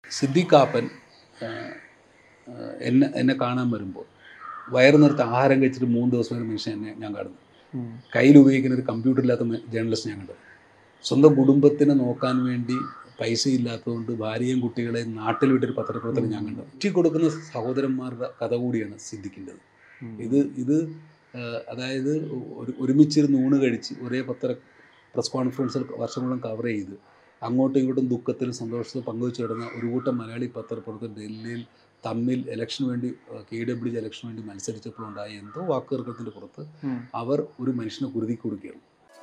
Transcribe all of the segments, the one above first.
സിദ്ദിഖാപ്പൻ ആ, ആ, എന്നെ എന്നെ കാണാൻ വരുമ്പോൾ വയറ് നിർത്തി ആഹാരം കഴിച്ചിട്ട് മൂന്ന് ദിവസം ഒരു മനുഷ്യൻ എന്നെ ഞാൻ കാണുന്നു കയ്യിൽ ഉപയോഗിക്കുന്ന ഒരു കമ്പ്യൂട്ടർ ഇല്ലാത്ത ജേർണലിസ്റ്റ് ഞാൻ കണ്ടു സ്വന്തം കുടുംബത്തിനെ നോക്കാൻ വേണ്ടി പൈസ ഇല്ലാത്തതുകൊണ്ട് ഭാര്യയും കുട്ടികളെയും നാട്ടിൽ വിട്ടൊരു പത്രപ്രവർത്തനം ഞാൻ കണ്ടു ഒറ്റ കൊടുക്കുന്ന സഹോദരന്മാരുടെ കഥ കൂടിയാണ് സിദ്ദിഖിൻ്റെത് ഇത് ഇത് ആ, അതായത് ഒരു ഒരുമിച്ചിരുന്ന് ഊണ് കഴിച്ച് ഒരേ പത്ര പ്രസ് കോൺഫറൻസിൽ വർഷങ്ങളോളം കവർ ചെയ്ത് അങ്ങോട്ടും ഇങ്ങോട്ടും ദുഃഖത്തിലും സന്തോഷത്തിലും പങ്കുവച്ചു കിടന്ന ഒരു കൂട്ടം മലയാളി പത്രപ്രവർത്തകർ ഡൽഹിയിൽ തമ്മിൽ ഇലക്ഷന് വേണ്ടി കെ ഡബ്ല്യു ജി ഇലക്ഷന് വേണ്ടി മത്സരിച്ചപ്പോഴുണ്ടായ എന്തോ വാക്കുതർക്കത്തിൻ്റെ പുറത്ത് അവർ ഒരു മനുഷ്യനെ കുരുതി കൊടുക്കുകയാണ്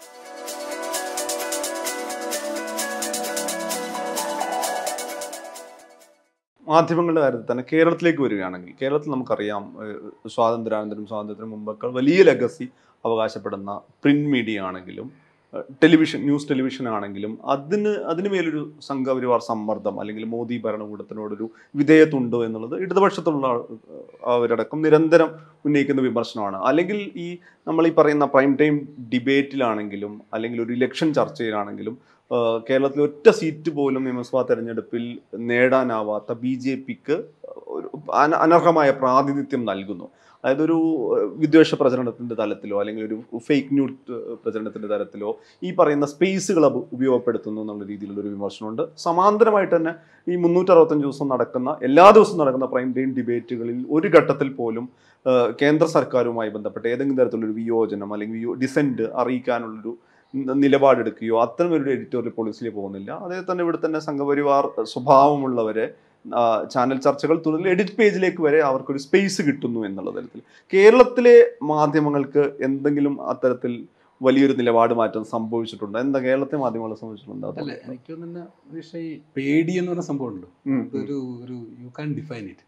മാധ്യമങ്ങളുടെ കാര്യത്തിൽ തന്നെ കേരളത്തിലേക്ക് വരികയാണെങ്കിൽ കേരളത്തിൽ നമുക്കറിയാം ഏഹ്, സ്വാതന്ത്ര്യാനന്തരം സ്വാതന്ത്ര്യത്തിന് മുമ്പൊക്കെ വലിയ ലെഗസി അവകാശപ്പെടുന്ന പ്രിന്റ് മീഡിയ ആണെങ്കിലും ഏഹ്, ടെലിവിഷൻ ന്യൂസ് ടെലിവിഷൻ ആണെങ്കിലും അതിന് അതിന് മേലൊരു സംഘപരിവാർ സമ്മർദ്ദം അല്ലെങ്കിൽ മോദി ഭരണകൂടത്തിനോടൊരു വിധേയത്വമുണ്ടോ എന്നുള്ളത് ഇടതുപക്ഷത്തുള്ള ആൾ- അവരടക്കം നിരന്തരം ഉന്നയിക്കുന്ന വിമർശനമാണ് അല്ലെങ്കിൽ ഈ നമ്മൾ ഈ പറയുന്ന പ്രൈം ടൈം ഡിബേറ്റിലാണെങ്കിലും അല്ലെങ്കിൽ ഒരു ഇലക്ഷൻ ചർച്ചയിലാണെങ്കിലും ആഹ് കേരളത്തിൽ ഒറ്റ സീറ്റ് പോലും നിയമസഭാ തെരഞ്ഞെടുപ്പിൽ നേടാനാവാത്ത ബി ജെ പിക്ക് ഒരു അന- അനർഹമായ പ്രാതിനിധ്യം നൽകുന്നു അതായത് ഒരു ഏഹ്, വിദ്വേഷ പ്രചരണത്തിന്റെ തലത്തിലോ അല്ലെങ്കിൽ ഒരു ഫേക്ക് ന്യൂസ് പ്രചരണത്തിന്റെ തലത്തിലോ ഈ പറയുന്ന സ്പേസുകൾ ഉപയോഗപ്പെടുത്തുന്നു എന്നുള്ള രീതിയിലുള്ള ഒരു വിമർശനമുണ്ട് സമാന്തരമായിട്ട് തന്നെ ഈ മുന്നൂറ്റി അറുപത്തഞ്ച് ദിവസം നടക്കുന്ന എല്ലാ ദിവസവും നടക്കുന്ന പ്രൈം ടൈം ഡിബേറ്റുകളിൽ ഒരു ഘട്ടത്തിൽ പോലും ഏഹ്, കേന്ദ്ര സർക്കാരുമായി ബന്ധപ്പെട്ട് ഏതെങ്കിലും തരത്തിലുള്ള ഒരു വിയോജനം അല്ലെങ്കിൽ വിയോ ഡിസെന്റ് അറിയിക്കാനുള്ളൊരു ന- നിലപാടെടുക്കുകയോ അത്തരം ഒരു എഡിറ്റോറിയൽ പോളിസിയിലേക്ക് പോകുന്നില്ല അതേ തന്നെ ഇവിടെ തന്നെ സംഘപരിവാർ സ്വഭാവമുള്ളവരെ ആ, ചാനൽ ചർച്ചകൾ തുടർന്ന് എഡിറ്റ് പേജിലേക്ക് വരെ അവർക്കൊരു സ്പേസ് കിട്ടുന്നു എന്നുള്ള തരത്തിൽ കേരളത്തിലെ മാധ്യമങ്ങൾക്ക് എന്തെങ്കിലും അത്തരത്തിൽ വലിയൊരു നിലപാട് മാറ്റം സംഭവിച്ചിട്ടുണ്ട് എന്താ കേരളത്തിലെ മാധ്യമങ്ങളെ സംബന്ധിച്ചിട്ടുണ്ട് അല്ല എനിക്ക് തോന്നുന്ന പക്ഷേ ഈ പേടി എന്ന് പറഞ്ഞ സംഭവം ഉണ്ടല്ലോ ഉം, ഉം. അതൊരു ഒരു യു കാൻ ഡിഫൈൻ ഇറ്റ്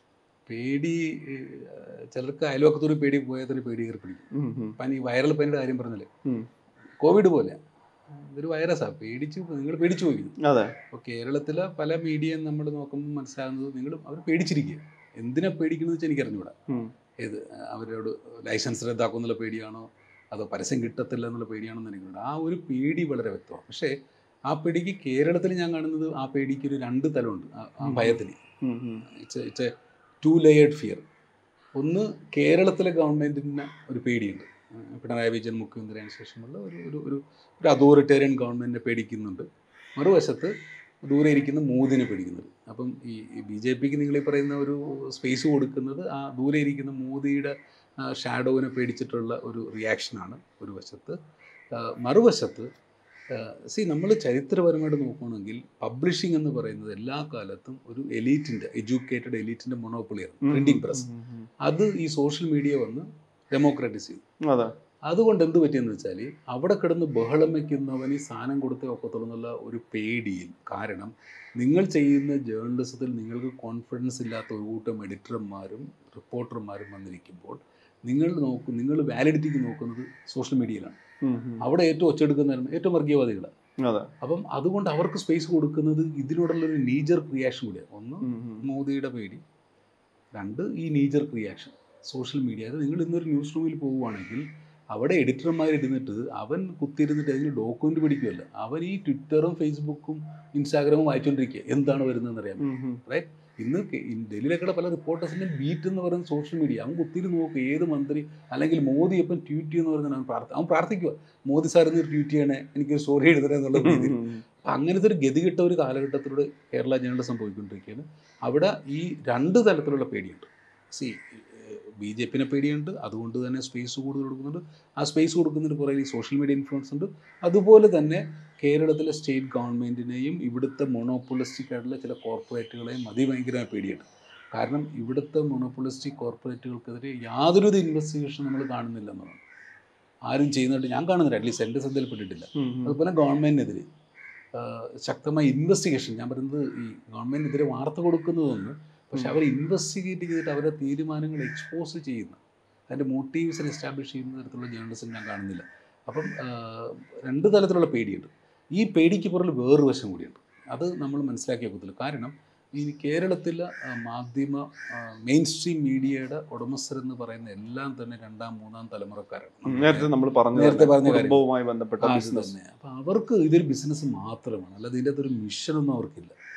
പേടി ഏഹ്, ചിലർക്ക് അയൽവക്കത്തൊരു പേടി പോയാൽ തന്നെ പേടി കയറി പിടിക്കും ഉം, ഉം. പനി വൈറൽ പനിയുടെ കാര്യം പറഞ്ഞില്ലേ ഉം. കോവിഡ് പോലെ ഇതൊരു വൈറസാണ് പേടിച്ച് നിങ്ങൾ പേടിച്ചു പോയി അതെ അപ്പോൾ കേരളത്തിലെ പല മീഡിയയും നമ്മൾ നോക്കുമ്പോൾ മനസ്സിലാകുന്നത് നിങ്ങൾ അവർ പേടിച്ചിരിക്കുക എന്തിനാ പേടിക്കുന്നത് വെച്ചാൽ എനിക്ക് അറിഞ്ഞൂടാ ഉം. ഏത് അവരോട് ലൈസൻസ് റദ്ദാക്കും എന്നുള്ള പേടിയാണോ അതോ പരസ്യം കിട്ടത്തില്ല എന്നുള്ള പേടിയാണോ എന്ന് എനിക്കുണ്ട് ആ ഒരു പേടി വളരെ വ്യക്തമാണ് പക്ഷേ ആ പേടിക്ക് കേരളത്തിൽ ഞാൻ കാണുന്നത് ആ പേടിക്ക് ഒരു രണ്ട് തലമുണ്ട് ആ- ആ ഉം. ഭയത്തിന് ഉം, ഉം. It's it's a two layered fear ഒന്ന് കേരളത്തിലെ ഗവൺമെൻറ്റിന് ഒരു പേടിയുണ്ട് ഏഹ് പിണറായി വിജയൻ മുഖ്യമന്ത്രിയായ ശേഷമുള്ള ഒരു ഒരു ഒരു ഒരു അതോറിറ്റേറിയൻ ഗവൺമെൻറ്റിനെ പേടിക്കുന്നുണ്ട് മറുവശത്ത് ദൂരെ ഇരിക്കുന്ന മോദിനെ പേടിക്കുന്നുണ്ട് അപ്പം ഈ ബി ജെ പിക്ക് നിങ്ങൾ ഈ പറയുന്ന ഒരു സ്പേസ് കൊടുക്കുന്നത് ആ ദൂരെ ഇരിക്കുന്ന മോദിയുടെ ഷാഡോവിനെ പേടിച്ചിട്ടുള്ള ഒരു റിയാക്ഷനാണ് ഒരു വശത്ത് ആ, മറുവശത്ത് സി നമ്മൾ ചരിത്രപരമായിട്ട് നോക്കുകയാണെങ്കിൽ പബ്ലിഷിംഗ് എന്ന് പറയുന്നത് എല്ലാ കാലത്തും ഒരു എലീറ്റിൻ്റെ എഡ്യൂക്കേറ്റഡ് എലീറ്റിൻ്റെ മൊണോപ്പൊളിയാണ് ഉം, പ്രിന്റിംഗ് ഉം, പ്രസ് ഉം, ഉം. അത് ഈ സോഷ്യൽ മീഡിയ വന്ന് ഡെമോക്രാറ്റൈസ് ചെയ്തു അതെ അതുകൊണ്ട് എന്ത് പറ്റിയെന്ന് വെച്ചാൽ അവിടെ കിടന്ന് ബഹളം വയ്ക്കുന്നവന് ഈ സാധനം കൊടുത്തേ ഒക്കത്തുള്ളൂ എന്നുള്ള ഒരു പേടിയിൽ കാരണം നിങ്ങൾ ചെയ്യുന്ന ജേർണലിസത്തിൽ നിങ്ങൾക്ക് കോൺഫിഡൻസ് ഇല്ലാത്ത ഒരു കൂട്ടം എഡിറ്റർമാരും റിപ്പോർട്ടർമാരും വന്നിരിക്കുമ്പോൾ നിങ്ങൾ നോക്കും നിങ്ങൾ വാലിഡിറ്റിക്ക് നോക്കുന്നത് സോഷ്യൽ മീഡിയയിലാണ് ഉം, ഉം. അവിടെ ഏറ്റവും ഒച്ചെടുക്കുന്നവരാണ് ഏറ്റവും വർഗീയവാദികളാണ് അതെ അപ്പം അതുകൊണ്ട് അവർക്ക് സ്പേസ് കൊടുക്കുന്നത് ഇതിനോടുള്ള ഒരു നീജർ റിയാക്ഷൻ കൂടിയാണ് ഒന്ന് ഉം, ഉം. മോദിയുടെ പേടി രണ്ട് ഈ നീജർ റിയാക്ഷൻ സോഷ്യൽ മീഡിയ അത് നിങ്ങൾ ഇന്നൊരു ന്യൂസ് റൂമിൽ പോവുകയാണെങ്കിൽ അവിടെ എഡിറ്റർമാർ ഇരുന്നിട്ട് അവൻ കുത്തിയിരുന്നിട്ട് ഏതെങ്കിലും ഡോക്യുമെൻ്റ് പിടിക്കുമല്ല അവൻ ഈ ട്വിറ്ററും ഫേസ്ബുക്കും ഇൻസ്റ്റാഗ്രാമും വായിച്ചുകൊണ്ടിരിക്കുക എന്താണ് വരുന്നതെന്ന് അറിയാൻ ഉം, ഉം. ഇന്ന് കെ- ഇൻ ഡൽഹിയിലൊക്കെ പല റിപ്പോർട്ടേഴ്സിൻ്റെ ബീറ്റ് എന്ന് പറയുന്ന സോഷ്യൽ മീഡിയ അവൻ കുത്തിരി നോക്കും ഏത് മന്ത്രി അല്ലെങ്കിൽ മോദി എപ്പം ട്വീറ്റ് ചെയ്യുന്ന പറയുന്നത് അവൻ പ്രാർത്ഥന അവൻ പ്രാർത്ഥിക്കുക മോദി സാർ ഇന്ന് ട്വീറ്റ് ചെയ്യണേ എനിക്കൊരു സ്റ്റോറി എഴുതണേ എന്നുള്ള രീതിയിൽ ഉം, ഉം. അപ്പം അങ്ങനത്തെ ഒരു ഗതികെട്ട ഒരു കാലഘട്ടത്തിലൂടെ കേരള ജനങ്ങൾ സംഭവിക്കൊണ്ടിരിക്കുകയാണ് അവിടെ ഈ രണ്ട് തലത്തിലുള്ള പേടിയുണ്ട് സി ബി ജെ പിനെ പേടിയുണ്ട് അതുകൊണ്ട് തന്നെ സ്പേസ് കൂടുതൽ കൊടുക്കുന്നുണ്ട് ആ സ്പേസ് കൊടുക്കുന്നതിന് പുറകിൽ ഈ സോഷ്യൽ മീഡിയ ഇൻഫ്ലുവൻസ് ഉണ്ട് അതുപോലെ തന്നെ കേരളത്തിലെ സ്റ്റേറ്റ് ഗവൺമെൻറ്റിനെയും ഇവിടുത്തെ മൊണോപ്പൊളിസ്റ്റിക് ആയിട്ടുള്ള ചില കോർപ്പറേറ്റുകളെയും അതിഭയങ്കരമായ പേടിയുണ്ട് കാരണം ഇവിടുത്തെ മൊണോപ്പൊളിസ്റ്റിക് കോർപ്പറേറ്റുകൾക്കെതിരെ യാതൊരുവിധ ഇൻവെസ്റ്റിഗേഷൻ നമ്മൾ കാണുന്നില്ല എന്നുള്ളതാണ് ആരും ചെയ്യുന്നതായിട്ട് ഞാൻ കാണുന്നില്ല അറ്റ്ലീസ്റ്റ് എൻ്റെ ശ്രദ്ധയിൽപ്പെട്ടിട്ടില്ല ഉം, ഉം. അതുപോലെ ഗവൺമെൻറ്റിനെതിരെ ശക്തമായ ഇൻവെസ്റ്റിഗേഷൻ ഞാൻ പറയുന്നത് ഈ ഗവൺമെൻറ്റിനെതിരെ വാർത്ത കൊടുക്കുന്നതൊന്ന് പക്ഷെ അവർ ഇൻവെസ്റ്റിഗേറ്റ് ചെയ്തിട്ട് അവരുടെ തീരുമാനങ്ങൾ എക്സ്പോസ് ചെയ്യുന്ന അതിൻ്റെ മോട്ടീവ്സിനെ എസ്റ്റാബ്ലിഷ് ചെയ്യുന്ന തരത്തിലുള്ള ജേർണലിസം ഞാൻ കാണുന്നില്ല അപ്പം ആ, രണ്ട് തരത്തിലുള്ള പേടിയുണ്ട് ഈ പേടിക്ക് പുറകിൽ വേറൊരു വശം കൂടിയുണ്ട് അത് നമ്മൾ മനസ്സിലാക്കിയ ഒക്കത്തില്ല കാരണം ഈ കേരളത്തിലെ ആ, മാധ്യമ മെയിൻ സ്ട്രീം മീഡിയയുടെ ഉടമസ്ഥരെന്ന് പറയുന്ന എല്ലാം തന്നെ രണ്ടാം മൂന്നാം തലമുറക്കാരാണ് നേരത്തെ നമ്മൾ പറഞ്ഞു നേരത്തെ പറഞ്ഞ കാര്യം. കുടുംബവുമായി ബന്ധപ്പെട്ട ആ, അത് ബിസിനസ് തന്നെ അപ്പം അവർക്ക് ഇതൊരു ബിസിനസ് മാത്രമാണ് അല്ലാതെ ഇതിൻ്റെ അകത്തൊരു മിഷനൊന്നും അവർക്കില്ല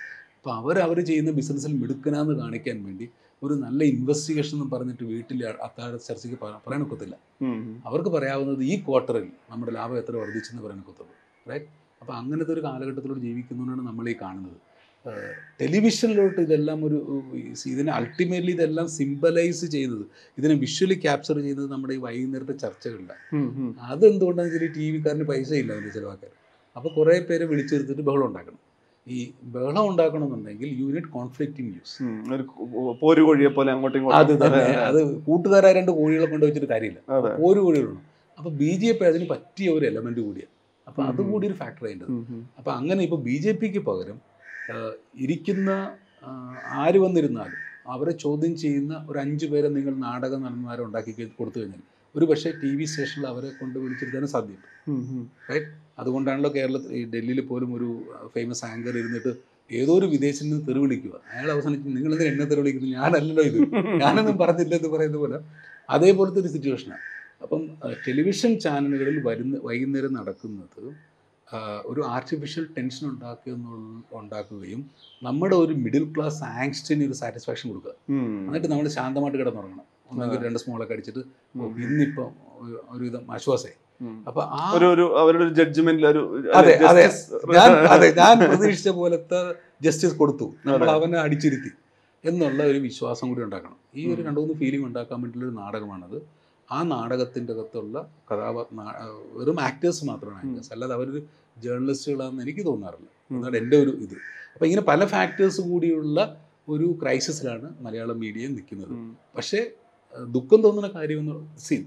അപ്പോൾ അവർ അവർ ചെയ്യുന്ന ബിസിനസ്സിൽ മിടുക്കനാന്ന് കാണിക്കാൻ വേണ്ടി ഒരു നല്ല ഇൻവെസ്റ്റിഗേഷൻ എന്ന് പറഞ്ഞിട്ട് വീട്ടിൽ അത്താഴ ചർച്ചയ്ക്ക് പറ- പറയാൻ ഒക്കത്തില്ല ഉം. അവർക്ക് പറയാവുന്നത് ഈ ക്വാർട്ടറിൽ നമ്മുടെ ലാഭം എത്ര വർദ്ധിച്ചെന്ന് പറയാൻ ഒക്കത്തുള്ളൂ റൈറ്റ് അപ്പോൾ അങ്ങനത്തെ ഒരു കാലഘട്ടത്തിലൂടെ ജീവിക്കുന്നതുകൊണ്ടാണ് നമ്മൾ ഈ കാണുന്നത് ഏഹ് ടെലിവിഷനിലോട്ട് ഇതെല്ലാം ഒരു ഉ- ഇതിനെ അൾട്ടിമേറ്റ്ലി ഇതെല്ലാം സിംബലൈസ് ചെയ്യുന്നത് ഇതിനെ വിഷ്വലി ക്യാപ്ചർ ചെയ്യുന്നത് നമ്മുടെ ഈ വൈകുന്നേരത്തെ ചർച്ചകളിലാണ് ഉം. ഉം. അതെന്തുകൊണ്ടാണെന്ന് വെച്ചാൽ ടി വിക്കാരന് പൈസ ഇല്ല അതിൻ്റെ ചിലവാക്കാൻ അപ്പോൾ കുറേ പേരെ വിളിച്ചെടുത്തിട്ട് ബഹളം ഉണ്ടാക്കണം ഈ ബഹളം ഉണ്ടാക്കണമെന്നുണ്ടെങ്കിൽ യൂണിറ്റ് കോൺഫ്ലിക്റ്റിംഗ് ന്യൂസ് ഉം. ഒരു കു- പോരുകോഴിയെ പോലെ അങ്ങോട്ടും അത് ഇങ്ങോട്ടും തന്നെ അത് കൂട്ടുകാരായ രണ്ട് കോഴികളെ കൊണ്ട് വെച്ചിട്ട് കാര്യമില്ല അതെ. ഒരു കോഴികളുണ്ട് അപ്പോൾ ബി ജെ പി അതിന് പറ്റിയ ഒരു എലമെന്റ് കൂടിയാണ് അപ്പോൾ ഉം. അതുകൂടി ഒരു ഫാക്ടർ അതിൻ്റെ ഉം. ഉം. അപ്പോൾ അങ്ങനെ ഇപ്പോൾ ബി ജെ പിക്ക് പകരം ആ, ഇരിക്കുന്ന ആ, ആര് വന്നിരുന്നാലും അവരെ ചോദ്യം ചെയ്യുന്ന ഒരു അഞ്ച് പേരെ നിങ്ങൾ നാടക നടന്മാരെ ഉണ്ടാക്കി കഴി- കൊടുത്തു കഴിഞ്ഞാൽ ഒരു പക്ഷേ ടി വി സ്റ്റേഷനിൽ അവരെ കൊണ്ട് വിളിച്ചിരുത്താനും സാധ്യത ഉം. ഉം. അതുകൊണ്ടാണല്ലോ കേരളത്തിൽ ഈ ഡൽഹിയിൽ പോലും ഒരു ഫേമസ് ആങ്കർ ഇരുന്നിട്ട് ഏതോ ഒരു വിദേശിൽ നിന്ന് തെറി വിളിക്കുക അയാൾ അവസാനിച്ച് നിങ്ങൾ എന്തിനാ എന്നെ തെറി വിളിക്കുന്നത് ഞാനല്ലല്ലോ ഇത് ഞാനൊന്നും പറഞ്ഞില്ല എന്ന് പറയുന്ന പോലെ അതേപോലത്തെ ഒരു സിറ്റുവേഷനാണ് അപ്പം ടെലിവിഷൻ ചാനലുകളിൽ വരുന്ന വൈകുന്നേരം നടക്കുന്നത് ആ, ഒരു ആർട്ടിഫിഷ്യൽ ടെൻഷൻ ഉണ്ടാക്കുക എന്നുള്ള ഉണ്ടാക്കുകയും നമ്മുടെ ഒരു മിഡിൽ ക്ലാസ് ആങ്സ്റ്റിന് ഒരു സാറ്റിസ്ഫാക്ഷൻ കൊടുക്കുക ഉം. എന്നിട്ട് നമ്മൾ ശാന്തമായിട്ട് കിടന്നുറങ്ങണം ഒന്നെങ്കിൽ രണ്ട് സ്മോളൊക്കെ അടിച്ചിട്ട് ഓ, ഇന്നിപ്പം ഒരു- ഒരുവിധം ആശ്വാസമായി ഉം. അപ്പൊ ആ ഒരു ഒരു അവരുടെ ഒരു ജഡ്ജ്മെന്റിൽ ഒരു അതെ, അതെ. justice- ഞാൻ അതെ ഞാൻ പ്രതീക്ഷിച്ച പോലത്തെ ജസ്റ്റിസ് കൊടുത്തു നമ്മൾ അതെ. അവനെ അടിച്ചിരുത്തി എന്നുള്ള ഒരു വിശ്വാസം കൂടി ഉണ്ടാക്കണം ഈ ഒരു ഉം. രണ്ടു മൂന്ന് ഫീലിംഗ് ഉണ്ടാക്കാൻ വേണ്ടിയിട്ടുള്ള ഒരു നാടകമാണത് ആ നാടകത്തിൻ്റെ അകത്തുള്ള കഥാപ നാ- വെറും ആക്ടേഴ്സ് മാത്രമാണ് ആക്ടേഴ്സ് അല്ലാതെ അവരൊരു ജേർണലിസ്റ്റുകളാണെന്ന് എനിക്ക് തോന്നാറില്ല ഉം. എന്നാണ് എൻ്റെ ഒരു ഇത് അപ്പം ഇങ്ങനെ പല ഫാക്ടേഴ്സ് കൂടിയുള്ള ഒരു ക്രൈസിസിലാണ് മലയാളം മീഡിയ നിൽക്കുന്നത് ഉം. പക്ഷേ ഏഹ്, ദുഃഖം തോന്നുന്ന കാര്യമെന്ന് സി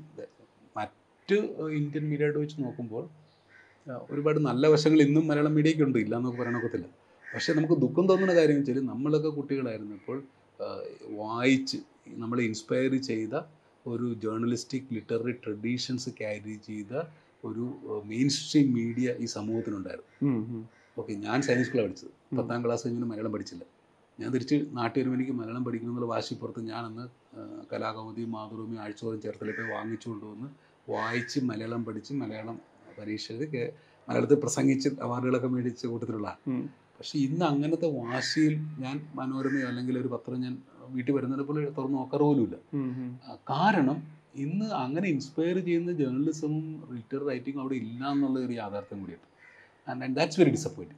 മറ്റ് ഇന്ത്യൻ മീഡിയയായിട്ട് വെച്ച് നോക്കുമ്പോൾ ഏഹ്, ഒരുപാട് നല്ല വശങ്ങൾ ഇന്നും മലയാളം മീഡിയയ്ക്ക് ഉണ്ട് ഇല്ല എന്നൊക്കെ പറയാനൊക്കത്തില്ല പക്ഷേ നമുക്ക് ദുഃഖം തോന്നുന്ന കാര്യം വെച്ചാൽ നമ്മളൊക്കെ കുട്ടികളായിരുന്നപ്പോൾ ഏഹ്, വായിച്ച് നമ്മളെ ഇൻസ്പയർ ചെയ്ത ഒരു ജേർണലിസ്റ്റിക് ലിറ്റററി ട്രഡീഷൻസ് ക്യാരി ചെയ്ത ഒരു മെയിൻ സ്ട്രീം മീഡിയ ഈ സമൂഹത്തിനുണ്ടായിരുന്നു ഉം. ഉം. ഓക്കെ ഞാൻ സയൻസ് സ്കൂളിലാണ് പഠിച്ചത് പത്താം ക്ലാസ് കഴിഞ്ഞ് മലയാളം പഠിച്ചില്ല ഞാൻ തിരിച്ച് നാട്ടിൽ വരുമ്പോൾ എനിക്ക് മലയാളം പഠിക്കണം എന്നുള്ള വാശിപ്പുറത്ത് ഞാൻ അന്ന് ആ, കലാകൗമുദി മാതൃഭൂമി ആഴ്ചതോറും ചേർത്തലൊക്കെ വാങ്ങിച്ചു കൊണ്ടുവന്ന് വായിച്ച് മലയാളം പഠിച്ച് മലയാളം പരീക്ഷ എഴുതി കേ- മലയാളത്തിൽ പ്രസംഗിച്ച് അവാർഡുകളൊക്കെ മേടിച്ച കൂട്ടത്തിലുള്ള ഉം. പക്ഷേ ഇന്ന് അങ്ങനത്തെ വാശിയിൽ ഞാൻ മനോരമയോ അല്ലെങ്കിൽ ഒരു പത്രം ഞാൻ വീട്ടിൽ വരുന്നത് പോലെ തുറന്ന് നോക്കാറ് പോലുമില്ല ഉം. ഉം. ആ, കാരണം ഇന്ന് അങ്ങനെ ഇൻസ്പയർ ചെയ്യുന്ന ജേർണലിസവും റിട്ടർ റൈറ്റിംഗും അവിടെ ഇല്ല എന്നുള്ള ഒരു യാഥാർത്ഥ്യം കൂടിയുണ്ട് ആൻഡ് ദാറ്റ്സ് വെരി ഡിസപ്പോയിൻറ്റിങ്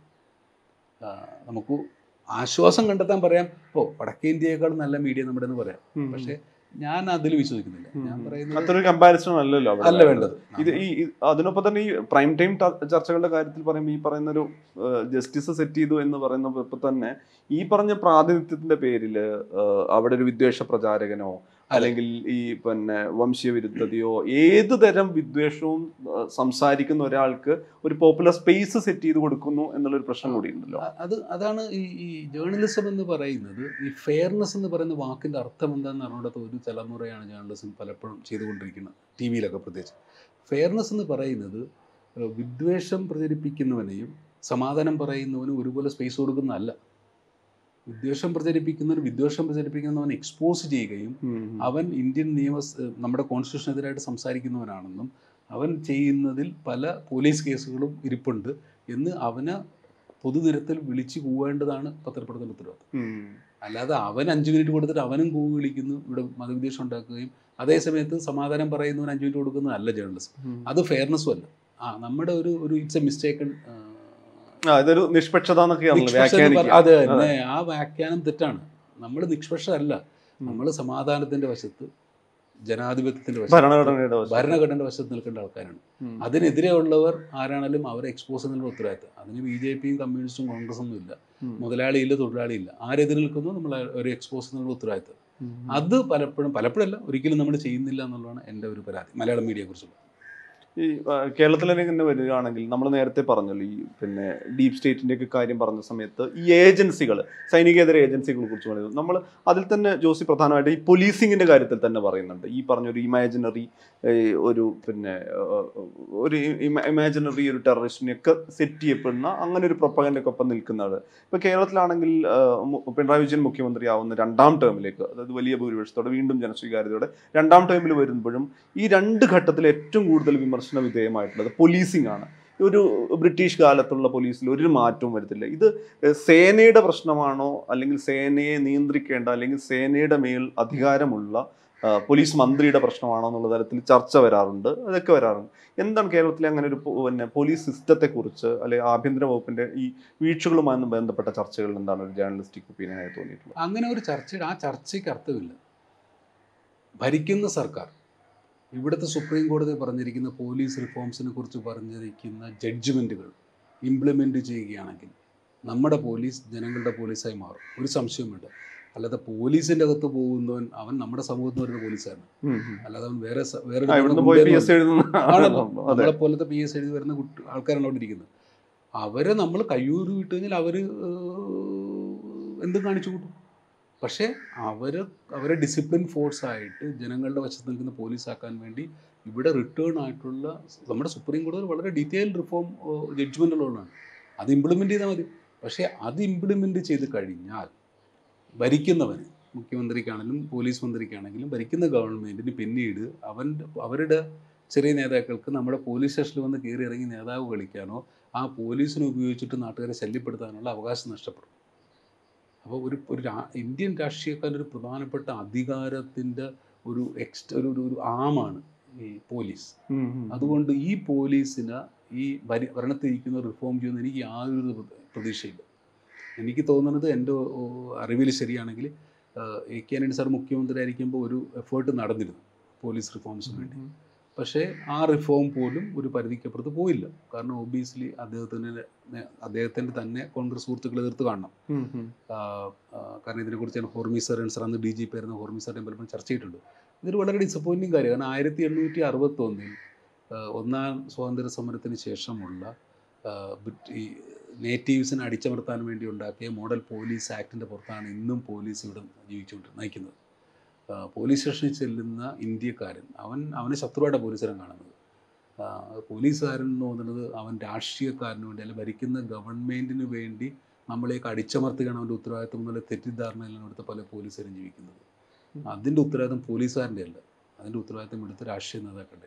നമുക്ക് ആശ്വാസം കണ്ടെത്താൻ പറയാം ഓ വടക്കേ ഇന്ത്യയേക്കാൾ നല്ല മീഡിയ നമ്മുടെ എന്ന് പറയാം ഉം. പക്ഷേ ഞാൻ അതിൽ വിശ്വസിക്കുന്നില്ല ഞാൻ ഉം. പറയുന്നത് അത്രയൊരു കമ്പാരിസൺ അല്ലല്ലോ അവിടെ അല്ല വേണ്ടത് ഇത് ഈ ഈ- അതിനൊപ്പം തന്നെ ഈ പ്രൈം ടൈം ചർച്ചകളുടെ കാര്യത്തിൽ പറയുമ്പോൾ ഈ പറയുന്ന ഒരു ജസ്റ്റിസ് സെറ്റ് ചെയ്തു എന്ന് പറയുന്ന ഇപ്പൊ തന്നെ ഈ പറഞ്ഞ പ്രാതിനിധ്യത്തിന്റെ പേരിൽ അവിടെ ഒരു വിദ്വേഷ പ്രചാരകനോ അല്ലെങ്കിൽ ഈ പിന്നെ വംശീയ വിരുദ്ധതയോ ഏത് തരം വിദ്വേഷവും ആ, സംസാരിക്കുന്ന ഒരാൾക്ക് ഒരു പോപ്പുലർ സ്പേസ് സെറ്റ് ചെയ്ത് കൊടുക്കുന്നു എന്നുള്ളൊരു പ്രശ്നം കൂടി ഉണ്ടല്ലോ അ- അത് അതാണ് ഈ ഈ ജേർണലിസം എന്ന് പറയുന്നത് ഈ ഫെയർനെസ് എന്ന് പറയുന്ന വാക്കിൻ്റെ അർത്ഥം എന്താണെന്ന് അറിഞ്ഞിടത്ത് ഒരു തലമുറയാണ് ജേർണലിസം പലപ്പോഴും ചെയ്തുകൊണ്ടിരിക്കുന്നത് ടി വിയിലൊക്കെ പ്രത്യേകിച്ച് ഫെയർനെസ് എന്ന് പറയുന്നത് ഏഹ്, വിദ്വേഷം പ്രചരിപ്പിക്കുന്നവനെയും സമാധാനം പറയുന്നവനും ഒരുപോലെ സ്പേസ് കൊടുക്കുന്നതല്ല വിദ്വേഷം പ്രചരിപ്പിക്കുന്നവൻ വിദ്വേഷം പ്രചരിപ്പിക്കുന്നവൻ എക്സ്പോസ് ചെയ്യുകയും ഉം. അവൻ ഇന്ത്യൻ നിയമ നമ്മുടെ കോൺസ്റ്റിറ്റ്യൂഷനെതിരായിട്ട് സംസാരിക്കുന്നവനാണെന്നും അവൻ ചെയ്യുന്നതിൽ പല പോലീസ് കേസുകളും ഇരിപ്പുണ്ട് എന്ന് അവന് പൊതുനിരത്തിൽ വിളിച്ചു കൂവേണ്ടതാണ് പത്രപ്രവർത്തന ഉത്തരവാദിത്വം ഉം. അല്ലാതെ അവൻ അഞ്ച് മിനിറ്റ് കൊടുത്തിട്ട് അവനും കൂവ് വിളിക്കുന്നു ഇവിടെ മതവിദ്വേഷം ഉണ്ടാക്കുകയും അതേ സമയത്ത് സമാധാനം പറയുന്നവൻ അഞ്ച് മിനിറ്റ് കൊടുക്കുന്നതല്ല ജേർണലിസം ഉം. അത് ഫെയർനെസ്സും അല്ല ആ നമ്മുടെ ഒരു ഒരു ഇറ്റ്സ് എ മിസ്റ്റേക്കൺ ആ ഇതൊരു നിഷ്പക്ഷത എന്നൊക്കെയാണല്ലോ വ്യാഖ്യാനിക്കുക അത് തന്നെ ആ വ്യാഖ്യാനം തെറ്റാണ് നമ്മൾ നിഷ്പക്ഷമല്ല നമ്മൾ സമാധാനത്തിന്റെ വശത്ത് ജനാധിപത്യത്തിന്റെ വശത്ത് ഭരണഘടനയുടെ വശം. ഭരണഘടനയുടെ വശത്ത് നിൽക്കേണ്ട ആൾക്കാരാണ് ഉം. അതിനെതിരെ ഉള്ളവർ ആരാണെങ്കിലും അവരെ എക്സ്പോസ് ചെയ്യുന്ന ഉത്തരവാദിത്തം അതിന് ബി ജെ പിയും കമ്മ്യൂണിസ്റ്റും കോൺഗ്രസും ഒന്നും ഇല്ല ഉം. മുതലാളിയില്ല തൊഴിലാളിയില്ല ആരെതിരെ നിൽക്കുന്നു നമ്മൾ ഒരു എക്സ്പോസ് ചെയ്യുന്ന ഉത്തരവാദിത്തം ഉം. അത് പലപ്പോഴും പലപ്പോഴല്ല ഒരിക്കലും നമ്മൾ ചെയ്യുന്നില്ല എന്നുള്ളതാണ് എൻ്റെ ഒരു പരാതി മലയാളം മീഡിയയെ കുറിച്ചുള്ള ഈ ആ, കേരളത്തിലേക്ക് തന്നെ വരികയാണെങ്കിൽ നമ്മൾ നേരത്തെ പറഞ്ഞല്ലോ ഈ പിന്നെ ഡീപ് സ്റ്റേറ്റിന്റെ ഒക്കെ കാര്യം പറഞ്ഞ സമയത്ത് ഈ ഏജൻസികൾ സൈനികേതര ഏജൻസികളെ കുറിച്ച് പറയുന്നത് നമ്മൾ അതിൽ തന്നെ ജോസി പ്രധാനമായിട്ട് ഈ പോലീസിങ്ങിന്റെ കാര്യത്തിൽ തന്നെ പറയുന്നുണ്ട് ഈ പറഞ്ഞൊരു ഇമാജിനറി ഒരു പിന്നെ ആ, ഒരു ഇമാജിനറി ഒരു ടെററിസ്റ്റിനെ ഒക്കെ സെറ്റ് ചെയ്യപ്പെടുന്ന അങ്ങനെ ഒരു പ്രൊപ്പഗൻഡൊക്കെ ഒപ്പം നിൽക്കുന്നത് ഇപ്പൊ കേരളത്തിലാണെങ്കിൽ ആ, മു- പിണറായി വിജയൻ മുഖ്യമന്ത്രിയാവുന്ന രണ്ടാം ടേമിലേക്ക് അതായത് വലിയ ഭൂരിപക്ഷത്തോടെ വീണ്ടും ജനസ്വീകാര്യതയോടെ രണ്ടാം ടേമിൽ വരുമ്പോഴും ഈ രണ്ട് ഘട്ടത്തിൽ ഏറ്റവും കൂടുതൽ വിമർശന വിധേയമായിട്ടുള്ളത് പോലീസിംഗ് ആണ് ഒരു ബ്രിട്ടീഷ് കാലത്തുള്ള പോലീസിൽ ഒരു മാറ്റവും വരുത്തില്ല ഇത് ഏഹ്, സേനയുടെ പ്രശ്നമാണോ അല്ലെങ്കിൽ സേനയെ നിയന്ത്രിക്കേണ്ട അല്ലെങ്കിൽ സേനയുടെ മേൽ അധികാരമുള്ള ആ, പോലീസ് മന്ത്രിയുടെ പ്രശ്നമാണോ എന്നുള്ള തരത്തിൽ ചർച്ച വരാറുണ്ട് അതൊക്കെ വരാറുണ്ട് എന്താണ് കേരളത്തിലെ അങ്ങനെ ഒരു പോ- പിന്നെ പോലീസ് സിസ്റ്റത്തെ കുറിച്ച് അല്ലെങ്കിൽ ആഭ്യന്തര വകുപ്പിന്റെ ഈ വീഴ്ചകളുമായി ബന്ധപ്പെട്ട ചർച്ചകളിൽ എന്താണ് ഒരു ജേർണലിസ്റ്റിക് ഒപ്പീനിയൻ ആയി തോന്നിയിട്ടുള്ളത് അങ്ങനെ ഒരു ചർച്ചയുടെ ആ ചർച്ചയ്ക്ക് അർത്ഥമില്ല ഭരിക്കുന്ന സർക്കാർ ഇവിടുത്തെ സുപ്രീം കോടതി പറഞ്ഞിരിക്കുന്ന പോലീസ് റിഫോംസിനെ കുറിച്ച് പറഞ്ഞിരിക്കുന്ന ജഡ്ജ്മെൻറ്റുകൾ ഇംപ്ലിമെൻ്റ് ചെയ്യുകയാണെങ്കിൽ നമ്മുടെ പോലീസ് ജനങ്ങളുടെ പോലീസായി മാറും ഒരു സംശയവും വേണ്ട അല്ലാതെ പോലീസിൻ്റെ അകത്ത് പോകുന്നവൻ അവൻ നമ്മുടെ സമൂഹത്തിൽ നിന്ന് വരുന്ന പോലീസാണ് ഉം, ഉം. അല്ലാതെ അവൻ വേറെ സ- വേറെ ആ, ഇവിടുന്ന് പോയി പി എസ് എഴുതുന്ന ആണല്ലോ അതെ നമ്മളെ പോലത്തെ പി എസ് എഴുതി വരുന്ന കുട്ടി ആൾക്കാരാണ് അവിടെ ഇരിക്കുന്നത് അവരെ നമ്മൾ കയ്യൂര് വിട്ട് കഴിഞ്ഞാൽ അവർ എന്തും കാണിച്ചു കൂട്ടും പക്ഷേ അവർ അവരെ ഡിസിപ്ലിൻ ഫോഴ്സ് ആയിട്ട് ജനങ്ങളുടെ വശത്ത് നിൽക്കുന്ന പോലീസാക്കാൻ വേണ്ടി ഇവിടെ റിട്ടേൺ ആയിട്ടുള്ള നമ്മുടെ സുപ്രീം കോടതി വളരെ ഡീറ്റെയിൽഡ് റിഫോം ജഡ്ജ്മെൻറ്റുള്ളതാണ് അത് ഇംപ്ലിമെൻ്റ് ചെയ്താൽ മതി പക്ഷേ അത് ഇംപ്ലിമെൻ്റ് ചെയ്ത് കഴിഞ്ഞാൽ ഭരിക്കുന്നവന് മുഖ്യമന്ത്രിക്കാണെങ്കിലും പോലീസ് മന്ത്രിക്കാണെങ്കിലും ഭരിക്കുന്ന ഗവൺമെൻറ്റിന് പിന്നീട് അവൻ്റെ അവരുടെ ചെറിയ നേതാക്കൾക്ക് നമ്മുടെ പോലീസ് സ്റ്റേഷനിൽ വന്ന് കയറി ഇറങ്ങി നേതാവ് കളിക്കാനോ ആ പോലീസിനെ ഉപയോഗിച്ചിട്ട് നാട്ടുകാരെ ശല്യപ്പെടുത്താനുള്ള അവകാശം നഷ്ടപ്പെടും അപ്പോൾ ഒരു ഒരു രാ- ഇന്ത്യൻ രാഷ്ട്രീയക്കാരുടെ ഒരു പ്രധാനപ്പെട്ട അധികാരത്തിൻ്റെ ഒരു എക്സ്റ്റ് ഒരു ഒരു- ഒരു ആമാണ് ഈ പോലീസ് ഉം, ഉം. അതുകൊണ്ട് ഈ പോലീസിന് ഈ ഭരി ഭരണത്തിരിക്കുന്ന റിഫോം ചെയ്യുന്ന എനിക്ക് യാതൊരു പ്ര- പ്രതീക്ഷയില്ല എനിക്ക് തോന്നുന്നത് എൻ്റെ അറിവിൽ ശരിയാണെങ്കിൽ എ കെ ആന്റണി സാർ മുഖ്യമന്ത്രി ആയിരിക്കുമ്പോൾ ഒരു എഫേർട്ട് നടന്നിരുന്നു പോലീസ് റിഫോംസിന് വേണ്ടി പക്ഷേ ആ റിഫോം പോലും ഒരു പരിധിക്കപ്പുറത്ത് പോയില്ല കാരണം ഒബീസ്ലി അദ്ദേഹത്തിന് അദ്ദേഹത്തിൻ്റെ തന്നെ കോൺഗ്രസ് സുഹൃത്തുക്കൾ എതിർത്ത് കാണണം ഉം, ഉം. ആ, ആ, കാരണം ഇതിനെക്കുറിച്ച് ഞാൻ ഹോർമി സാർ സാർ അന്ന് ഡി ജി പി ആയിരുന്ന ഹോർമി സാറിനെ പലപ്പോഴും ചർച്ച ചെയ്തിട്ടുണ്ട് ഇതൊരു വളരെ ഡിസപ്പോയിൻറ്റിങ് കാര്യം കാരണം ആയിരത്തി എണ്ണൂറ്റി അറുപത്തൊന്നിൽ ഒന്നാം സ്വാതന്ത്ര്യ സമരത്തിന് ശേഷമുള്ള ആ, ബ്രിട്ട്- ഈ നേറ്റീവ്സിനെ അടിച്ചമർത്താൻ വേണ്ടി ഉണ്ടാക്കിയ മോഡൽ പോലീസ് ആക്ടിൻ്റെ പുറത്താണ് ഇന്നും പോലീസ് ഇവിടെ ജീവിച്ചുകൊണ്ട് നയിക്കുന്നത് ആ, പോലീസ് സ്റ്റേഷനിൽ ചെല്ലുന്ന ഇന്ത്യക്കാരൻ അവൻ അവനെ ശത്രുവായിട്ട് പോലീസുകാരൻ കാണുന്നത് ആ, പോലീസുകാരൻ എന്ന് തോന്നുന്നത് അവൻ രാഷ്ട്രീയക്കാരന് വേണ്ടി അല്ലെങ്കിൽ ഭരിക്കുന്ന ഗവൺമെൻറ്റിന് വേണ്ടി നമ്മളെയൊക്കെ അടിച്ചമർത്തുകയാണ് അവൻ്റെ ഉത്തരവാദിത്വം എന്നുള്ള തെറ്റിദ്ധാരണയിലാണ് ഇവിടുത്തെ പല പോലീസുകാരും ജീവിക്കുന്നത് അതിൻ്റെ ഉത്തരവാദിത്വം പോലീസുകാരൻ്റെ അല്ല അതിൻ്റെ ഉത്തരവാദിത്വം ഇവിടുത്തെ രാഷ്ട്രീയ നേതാക്കളുടെ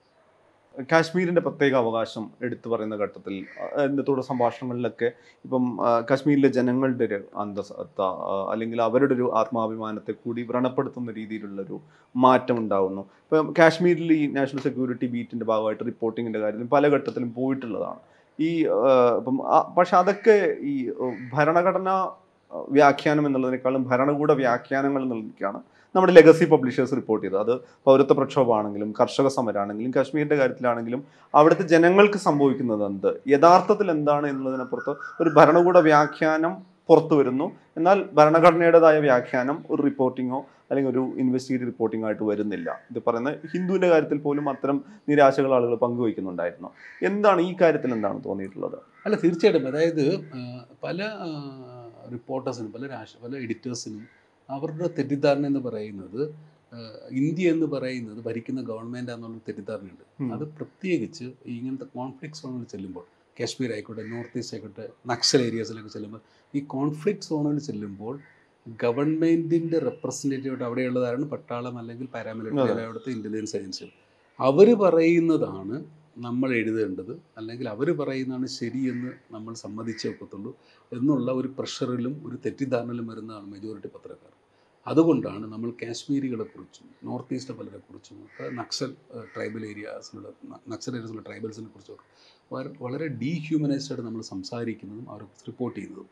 കാശ്മീരിന്റെ പ്രത്യേക അവകാശം എടുത്തു പറയുന്ന ഘട്ടത്തിൽ അതിൻ്റെ തുടർ സംഭാഷണങ്ങളിലൊക്കെ ഇപ്പം ആ, കാശ്മീരിലെ ജനങ്ങളുടെ ഒരു അന്തസത്ത ആ, അല്ലെങ്കിൽ അവരുടെ ഒരു ആത്മാഭിമാനത്തെ കൂടി വ്രണപ്പെടുത്തുന്ന രീതിയിലുള്ളൊരു മാറ്റം ഉണ്ടാകുന്നു ഇപ്പം കാശ്മീരിൽ ഈ നാഷണൽ സെക്യൂരിറ്റി ബീറ്റിന്റെ ഭാഗമായിട്ട് റിപ്പോർട്ടിങ്ങിന്റെ കാര്യത്തിൽ പല ഘട്ടത്തിലും പോയിട്ടുള്ളതാണ് ഈ ആ, ഇപ്പം ആ- പക്ഷെ അതൊക്കെ ഈ ആ, ഭരണഘടനാ ആ, വ്യാഖ്യാനം എന്നുള്ളതിനേക്കാളും ഭരണകൂട വ്യാഖ്യാനങ്ങൾ എന്നുള്ളതൊക്കെയാണ് നമ്മുടെ ലെഗസി പബ്ലിഷേഴ്സ് റിപ്പോർട്ട് ചെയ്തത് അത് പൗരത്വ പ്രക്ഷോഭമാണെങ്കിലും കർഷക സമരമാണെങ്കിലും കാശ്മീരിന്റെ കാര്യത്തിലാണെങ്കിലും അവിടുത്തെ ജനങ്ങൾക്ക് സംഭവിക്കുന്നത് എന്ത് യഥാർത്ഥത്തിൽ എന്താണ് എന്നുള്ളതിനപ്പുറത്ത് ഒരു ഭരണകൂട വ്യാഖ്യാനം പുറത്തു വരുന്നു എന്നാൽ ഭരണഘടനയുടേതായ വ്യാഖ്യാനം ഒരു റിപ്പോർട്ടിങ്ങോ അല്ലെങ്കിൽ ഒരു ഇൻവെസ്റ്റിഗേറ്റീവ് റിപ്പോർട്ടിംഗ് ആയിട്ട് വരുന്നില്ല ഇത് പറയുന്ന ഹിന്ദുവിന്റെ കാര്യത്തിൽ പോലും അത്തരം നിരാശകൾ ആളുകൾ പങ്കുവയ്ക്കുന്നുണ്ടായിരുന്നു എന്താണ് ഈ കാര്യത്തിൽ എന്താണ് തോന്നിയിട്ടുള്ളത് അല്ല തീർച്ചയായിട്ടും അതായത് ആ, പല റിപ്പോർട്ടേഴ്സിനും പല രാഷ്ട്ര പല എഡിറ്റേഴ്സിനും അവരുടെ തെറ്റിദ്ധാരണ എന്ന് പറയുന്നത് ആ, ഇന്ത്യ എന്ന് പറയുന്നത് ഭരിക്കുന്ന ഗവൺമെൻറ് എന്നുള്ളൊരു തെറ്റിദ്ധാരണയുണ്ട് ഉം. അത് പ്രത്യേകിച്ച് ഇങ്ങനത്തെ കോൺഫ്ലിക്ട് സോണുകളിൽ ചെല്ലുമ്പോൾ കാശ്മീർ ആയിക്കോട്ടെ നോർത്ത് ഈസ്റ്റ് ആയിക്കോട്ടെ നക്സൽ ഏരിയാസിലൊക്കെ ചെല്ലുമ്പോൾ ഈ കോൺഫ്ലിക്ട് സോണുകളിൽ ചെല്ലുമ്പോൾ ഗവൺമെൻറ്റിൻ്റെ റെപ്രസെൻറ്റേറ്റീവായിട്ട് അവിടെയുള്ളതാണ് പട്ടാളം അല്ലെങ്കിൽ പാരാമിലിറ്ററി അതെ. അല്ലെങ്കിൽ അവിടുത്തെ ഇൻ്റലിജൻസ് ഏജൻസികൾ അവർ പറയുന്നതാണ് നമ്മൾ എഴുതേണ്ടത് അല്ലെങ്കിൽ അവർ പറയുന്നതാണ് ശരിയെന്ന് നമ്മൾ സമ്മതിച്ചേ ഒക്കത്തുള്ളൂ എന്നുള്ള ഒരു പ്രഷറിലും ഒരു തെറ്റിദ്ധാരണയിലും വരുന്നതാണ് മെജോറിറ്റി പത്രക്കാർ അതുകൊണ്ടാണ് നമ്മൾ കാശ്മീരികളെക്കുറിച്ചും നോർത്ത് ഈസ്റ്റ് പലരെക്കുറിച്ചും ഒക്കെ നക്സൽ ട്രൈബൽ ഏരിയാസിലുള്ള നക്സൽ ഏരിയാസിലുള്ള ട്രൈബൽസിനെ കുറിച്ചൊക്കെ വളരെ വളരെ ഡീഹ്യൂമനൈസ്ഡ് ആയിട്ട് നമ്മൾ സംസാരിക്കുന്നതും അവർ റിപ്പോർട്ട് ചെയ്യുന്നതും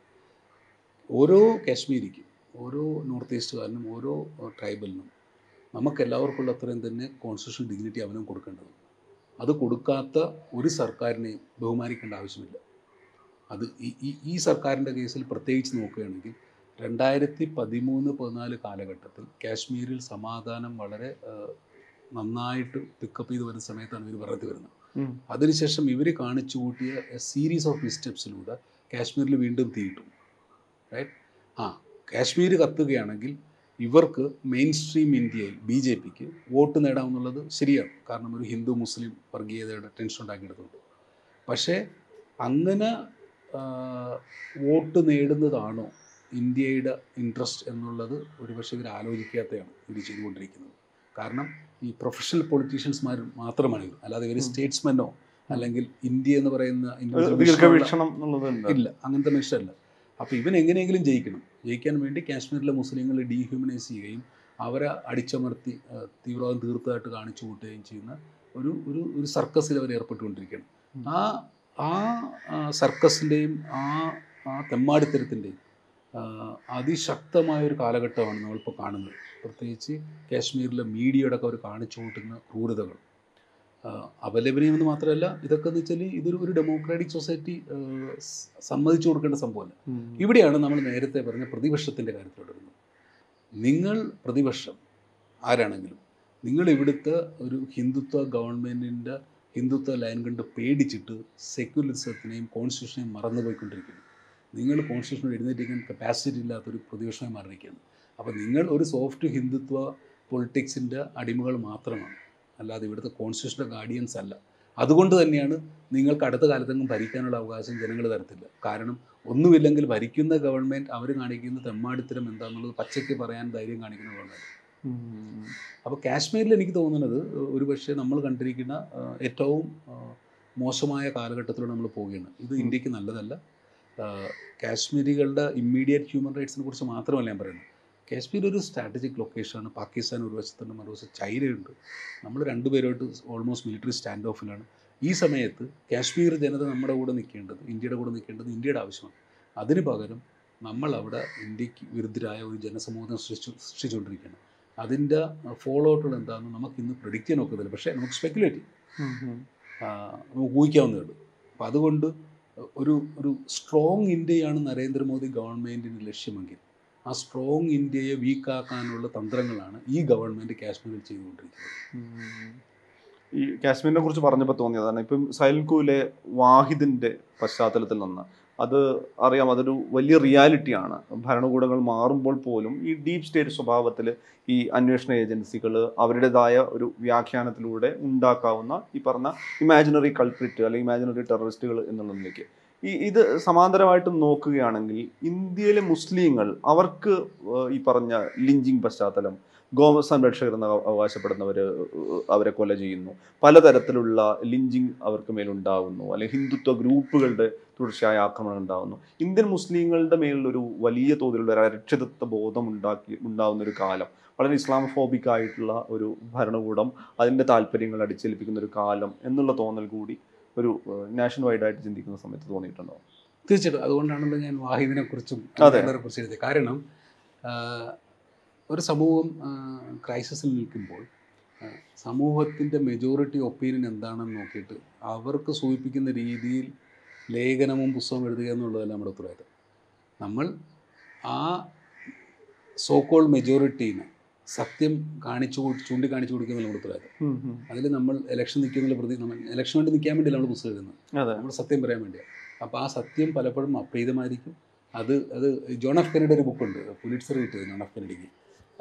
ഓരോ കാശ്മീരിക്കും ഓരോ നോർത്ത് ഈസ്റ്റുകാരനും ഓരോ ട്രൈബലിനും നമുക്കെല്ലാവർക്കുള്ള അത്രയും തന്നെ കോൺസ്റ്റിറ്റ്യൂഷൻ ഡിഗ്നിറ്റി അവനും കൊടുക്കേണ്ടത് അത് കൊടുക്കാത്ത ഒരു സർക്കാരിനെയും ബഹുമാനിക്കേണ്ട ആവശ്യമില്ല അത് ഈ ഈ ഈ സർക്കാരിൻ്റെ കേസിൽ പ്രത്യേകിച്ച് നോക്കുകയാണെങ്കിൽ രണ്ടായിരത്തി പതിമൂന്ന് പതിനാല് കാലഘട്ടത്തിൽ കാശ്മീരിൽ സമാധാനം വളരെ ആ, നന്നായിട്ട് പിക്കപ്പ് ചെയ്ത് വരുന്ന സമയത്താണ് ഇവർ ഭരണത്തിൽ വരുന്നത് ഉം. അതിനുശേഷം ഇവർ കാണിച്ചു കൂട്ടിയ സീരീസ് ഓഫ് മിസ്റ്റെപ്സിലൂടെ കാശ്മീരിൽ വീണ്ടും തീയിട്ടു റൈറ്റ് ആ കാശ്മീർ കത്തുകയാണെങ്കിൽ ഇവർക്ക് മെയിൻ സ്ട്രീം ഇന്ത്യയിൽ ബി ജെ പിക്ക് വോട്ട് നേടാമെന്നുള്ളത് ശരിയാണ് കാരണം ഒരു ഹിന്ദു മുസ്ലിം വർഗീയതയുടെ ടെൻഷൻ ഉണ്ടാക്കിയെടുത്തുണ്ട് പക്ഷേ അങ്ങനെ ആ, വോട്ട് നേടുന്നതാണോ ഇന്ത്യയുടെ ഇൻട്രസ്റ്റ് എന്നുള്ളത് ഒരുപക്ഷെ ഇവർ ആലോചിക്കാത്തതാണ് ഇവർ ചെയ്തുകൊണ്ടിരിക്കുന്നത് കാരണം ഈ പ്രൊഫഷണൽ പൊളിറ്റീഷ്യൻസ്മാർ മാത്രമാണ് ഇവർ അല്ലാതെ ഇവർ ഉം. സ്റ്റേറ്റ്സ്മെനോ അല്ലെങ്കിൽ ഇന്ത്യ എന്ന് പറയുന്ന ഒരു individual vision ഉള്ള- ദീർഘവീക്ഷണം എന്നുള്ളത് ഇല്ല അങ്ങനത്തെ മനുഷ്യരല്ല അപ്പോൾ ഇവൻ എങ്ങനെയെങ്കിലും ജയിക്കണം ജയിക്കാൻ വേണ്ടി കാശ്മീരിലെ മുസ്ലിങ്ങളെ ഡീഹ്യൂമനൈസ് ചെയ്യുകയും അവരെ അടിച്ചമർത്തി ആ, തീവ്രവാദം തീർത്തതായിട്ട് കാണിച്ചു കൂട്ടുകയും ചെയ്യുന്ന ഒരു ഒരു ഒരു സർക്കസിൽ അവർ ഏർപ്പെട്ടുകൊണ്ടിരിക്കുകയാണ് ഉം. ആ ആ ആ സർക്കസിൻ്റെയും ആ ആ തെമ്മാടിത്തരത്തിൻ്റെയും അതിശക്തമായ ഒരു കാലഘട്ടമാണ് നമ്മളിപ്പോൾ കാണുന്നത് പ്രത്യേകിച്ച് കാശ്മീരിലെ മീഡിയയുടെ ഒക്കെ അവർ കാണിച്ചു കൂട്ടുന്ന ക്രൂരതകൾ ആ, അപലപനീയം എന്ന് മാത്രമല്ല ഇതൊക്കെ എന്ന് വെച്ചാൽ ഇതൊരു ഒരു ഡെമോക്രാറ്റിക് സൊസൈറ്റി സമ്മതിച്ചു കൊടുക്കേണ്ട സംഭവമല്ല ഇവിടെയാണ് നമ്മൾ നേരത്തെ പറഞ്ഞ പ്രതിപക്ഷത്തിൻ്റെ കാര്യത്തിലോട്ട് വരുന്നത് നിങ്ങൾ പ്രതിപക്ഷം ആരാണെങ്കിലും നിങ്ങൾ ഇവിടുത്തെ ഒരു ഹിന്ദുത്വ ഗവൺമെൻറ്റിൻ്റെ ഹിന്ദുത്വ ലൈൻ കണ്ട് പേടിച്ചിട്ട് സെക്യുലറിസത്തിനെയും കോൺസ്റ്റിറ്റ്യൂഷനെയും മറന്നുപോയിക്കൊണ്ടിരിക്കുന്നു നിങ്ങൾ കോൺസ്റ്റിറ്റ്യൂഷൻ എഴുന്നേറ്റിരിക്കാൻ കപ്പാസിറ്റി ഇല്ലാത്തൊരു പ്രതിപക്ഷമായി മാറിയിരിക്കുകയാണ് അപ്പോൾ നിങ്ങൾ ഒരു സോഫ്റ്റ് ഹിന്ദുത്വ പൊളിറ്റിക്സിൻ്റെ അടിമകൾ മാത്രമാണ് അല്ലാതെ ഇവിടുത്തെ കോൺസ്റ്റിറ്റ്യൂഷൻ്റെ ഗാർഡിയൻസ് അല്ല അതുകൊണ്ട് തന്നെയാണ് നിങ്ങൾക്ക് അടുത്ത കാലത്തെങ്കിലും ഭരിക്കാനുള്ള അവകാശം ജനങ്ങൾ തരത്തില്ല കാരണം ഒന്നുമില്ലെങ്കിൽ ഭരിക്കുന്ന ഗവൺമെൻറ് അവർ കാണിക്കുന്ന തെമ്മാടിത്തരം എന്താണെന്നുള്ളത് പച്ചയ്ക്ക് പറയാൻ ധൈര്യം കാണിക്കുന്ന ഗവൺമെൻറ് അപ്പോൾ കാശ്മീരിൽ എനിക്ക് തോന്നുന്നത് ഒരു പക്ഷേ നമ്മൾ കണ്ടിരിക്കുന്ന ആ, ഏറ്റവും ആ, മോശമായ കാലഘട്ടത്തിലൂടെ നമ്മൾ പോവുകയാണ് ഇത് ഉം. ഇന്ത്യക്ക് നല്ലതല്ല ആ, കാശ്മീരികളുടെ ഇമ്മീഡിയറ്റ് ഹ്യൂമൻ റൈറ്റ്സിനെ കുറിച്ച് മാത്രമല്ല ഞാൻ പറയുന്നത് കാശ്മീർ ഒരു സ്ട്രാറ്റജിക് ലൊക്കേഷനാണ് പാകിസ്ഥാൻ ഒരു വശത്തുണ്ട് മറുവശത്ത് ചൈനയുണ്ട് നമ്മൾ രണ്ടുപേരുമായിട്ട് ഓൾമോസ്റ്റ് മിലിറ്ററി സ്റ്റാൻഡ് ഓഫിലാണ് ഈ സമയത്ത് കാശ്മീർ ജനത നമ്മുടെ കൂടെ നിൽക്കേണ്ടത് ഇന്ത്യയുടെ കൂടെ നിൽക്കേണ്ടത് ഇന്ത്യയുടെ ആവശ്യമാണ് അതിന് പകരം നമ്മൾ അവിടെ ഇന്ത്യക്ക് വിരുദ്ധരായ ഒരു ജനസമൂഹം സൃഷ്ടിച്ചു സൃഷ്ടിച്ചുകൊണ്ടിരിക്കുകയാണ് അതിൻ്റെ ഫോളോ ഔട്ടുകൾ എന്താണെന്ന് നമുക്ക് ഇന്ന് പ്രെഡിക്റ്റ് ചെയ്യാൻ ഒക്കത്തില്ല പക്ഷേ നമുക്ക് സ്പെക്കുലേറ്റ് ചെയ്യാം ആ, നമുക്ക് ഊഹിക്കാവുന്നേ ഉള്ളൂ അപ്പം അതുകൊണ്ട് ഒരു ഒരു സ്ട്രോങ് ഇന്ത്യയാണ് നരേന്ദ്രമോദി ഗവൺമെൻറ്റിന് ലക്ഷ്യമെങ്കിൽ ആ സ്ട്രോങ് ഇന്ത്യയെ വീക്കാക്കാനുള്ള തന്ത്രങ്ങളാണ് ഈ ഗവൺമെൻറ് കാശ്മീരിൽ ചെയ്തുകൊണ്ടിരിക്കുന്നത് ഈ കാശ്മീരിനെ കുറിച്ച് പറഞ്ഞപ്പോൾ തോന്നിയതാണ് ഇപ്പം സൈലൻകൂലെ വാഹിദിന്റെ പശ്ചാത്തലത്തിൽ നിന്ന് അത് അറിയാം അതൊരു വലിയ റിയാലിറ്റിയാണ് ഭരണകൂടങ്ങൾ മാറുമ്പോൾ പോലും ഈ ഡീപ് സ്റ്റേറ്റ് സ്വഭാവത്തിൽ ഈ അന്വേഷണ ഏജൻസികൾ അവരുടേതായ ഒരു വ്യാഖ്യാനത്തിലൂടെ ഉണ്ടാക്കാവുന്ന ഈ പറഞ്ഞ ഇമാജിനറി കൾപ്രിറ്റ് അല്ലെങ്കിൽ ഇമാജിനറി ടെററിസ്റ്റുകൾ എന്നുള്ളതിലേക്ക് ഈ ഇത് സമാന്തരമായിട്ട് നോക്കുകയാണെങ്കിൽ ഇന്ത്യയിലെ മുസ്ലിങ്ങൾ അവർക്ക് ഏഹ്, ഈ പറഞ്ഞ ലിഞ്ചിങ് പശ്ചാത്തലം ഗോ സംരക്ഷകർ എന്ന് അവ- അവകാശപ്പെടുന്നവർ അവരെ കൊല ചെയ്യുന്നു പലതരത്തിലുള്ള ലിഞ്ചിങ് അവർക്ക് മേലുണ്ടാവുന്നു അല്ലെങ്കിൽ ഹിന്ദുത്വ ഗ്രൂപ്പുകളുടെ തുടർച്ചയായ ആക്രമണം ഉണ്ടാവുന്നു ഇന്ത്യൻ മുസ്ലിങ്ങളുടെ മേലുള്ളൊരു വലിയ തോതിലുള്ള ഒരു അരക്ഷിതത്വ ബോധം ഉണ്ടാക്കി ഉണ്ടാവുന്ന ഒരു കാലം വളരെ ഇസ്ലാമോഫോബിക് ആയിട്ടുള്ള ഒരു ഭരണകൂടം അതിൻ്റെ താല്പര്യങ്ങൾ അടിച്ചേൽപ്പിക്കുന്ന ഒരു കാലം എന്നുള്ള തോന്നൽ കൂടി ഒരു നാഷൻ വൈഡ് ആയിട്ട് ചിന്തിക്കുന്ന സമയത്ത് തോന്നിയിട്ടുണ്ടോ തീർച്ചയായിട്ടും അതുകൊണ്ടാണല്ലോ ഞാൻ വാഹിദിനെ കുറിച്ചും അതെ. കുറിച്ച് എഴുതിയത് കാരണം ആ, ഒരു സമൂഹം ക്രൈസിസിൽ നിൽക്കുമ്പോൾ സമൂഹത്തിൻ്റെ മെജോറിറ്റി ഒപ്പീനിയൻ എന്താണെന്ന് നോക്കിയിട്ട് അവർക്ക് സൂചിപ്പിക്കുന്ന രീതിയിൽ ലേഖനവും പുസ്തകവും എഴുതുക എന്നുള്ളതല്ല നമ്മുടെ ഉത്തരവാദിത്തം നമ്മൾ ആ സോക്കോൾ മെജോറിറ്റീനെ സത്യം കാണിച്ചു കൊടു- ചൂണ്ടിക്കാണിച്ചു കൊടുക്കുന്ന നമ്മുടെ ഉത്തരവാദിത്തം അതിൽ നമ്മൾ ഇലക്ഷൻ നിൽക്കുന്നുള്ള പ്രതി നമ്മൾ ഇലക്ഷൻ വേണ്ടി നിൽക്കാൻ വേണ്ടിയല്ല നമ്മൾ പുസ്തകം എഴുതുന്നത് അതെ നമ്മൾ സത്യം പറയാൻ വേണ്ടിയാണ് അപ്പോൾ ആ സത്യം പലപ്പോഴും അപ്രീതമായിരിക്കും അത് അത് ജോൺ എഫ് കെനഡിയുടെ ഒരു ബുക്കുണ്ട് പുലിറ്റ്സർ കിട്ടിയത് ജോൺ എഫ് കെനഡിക്ക്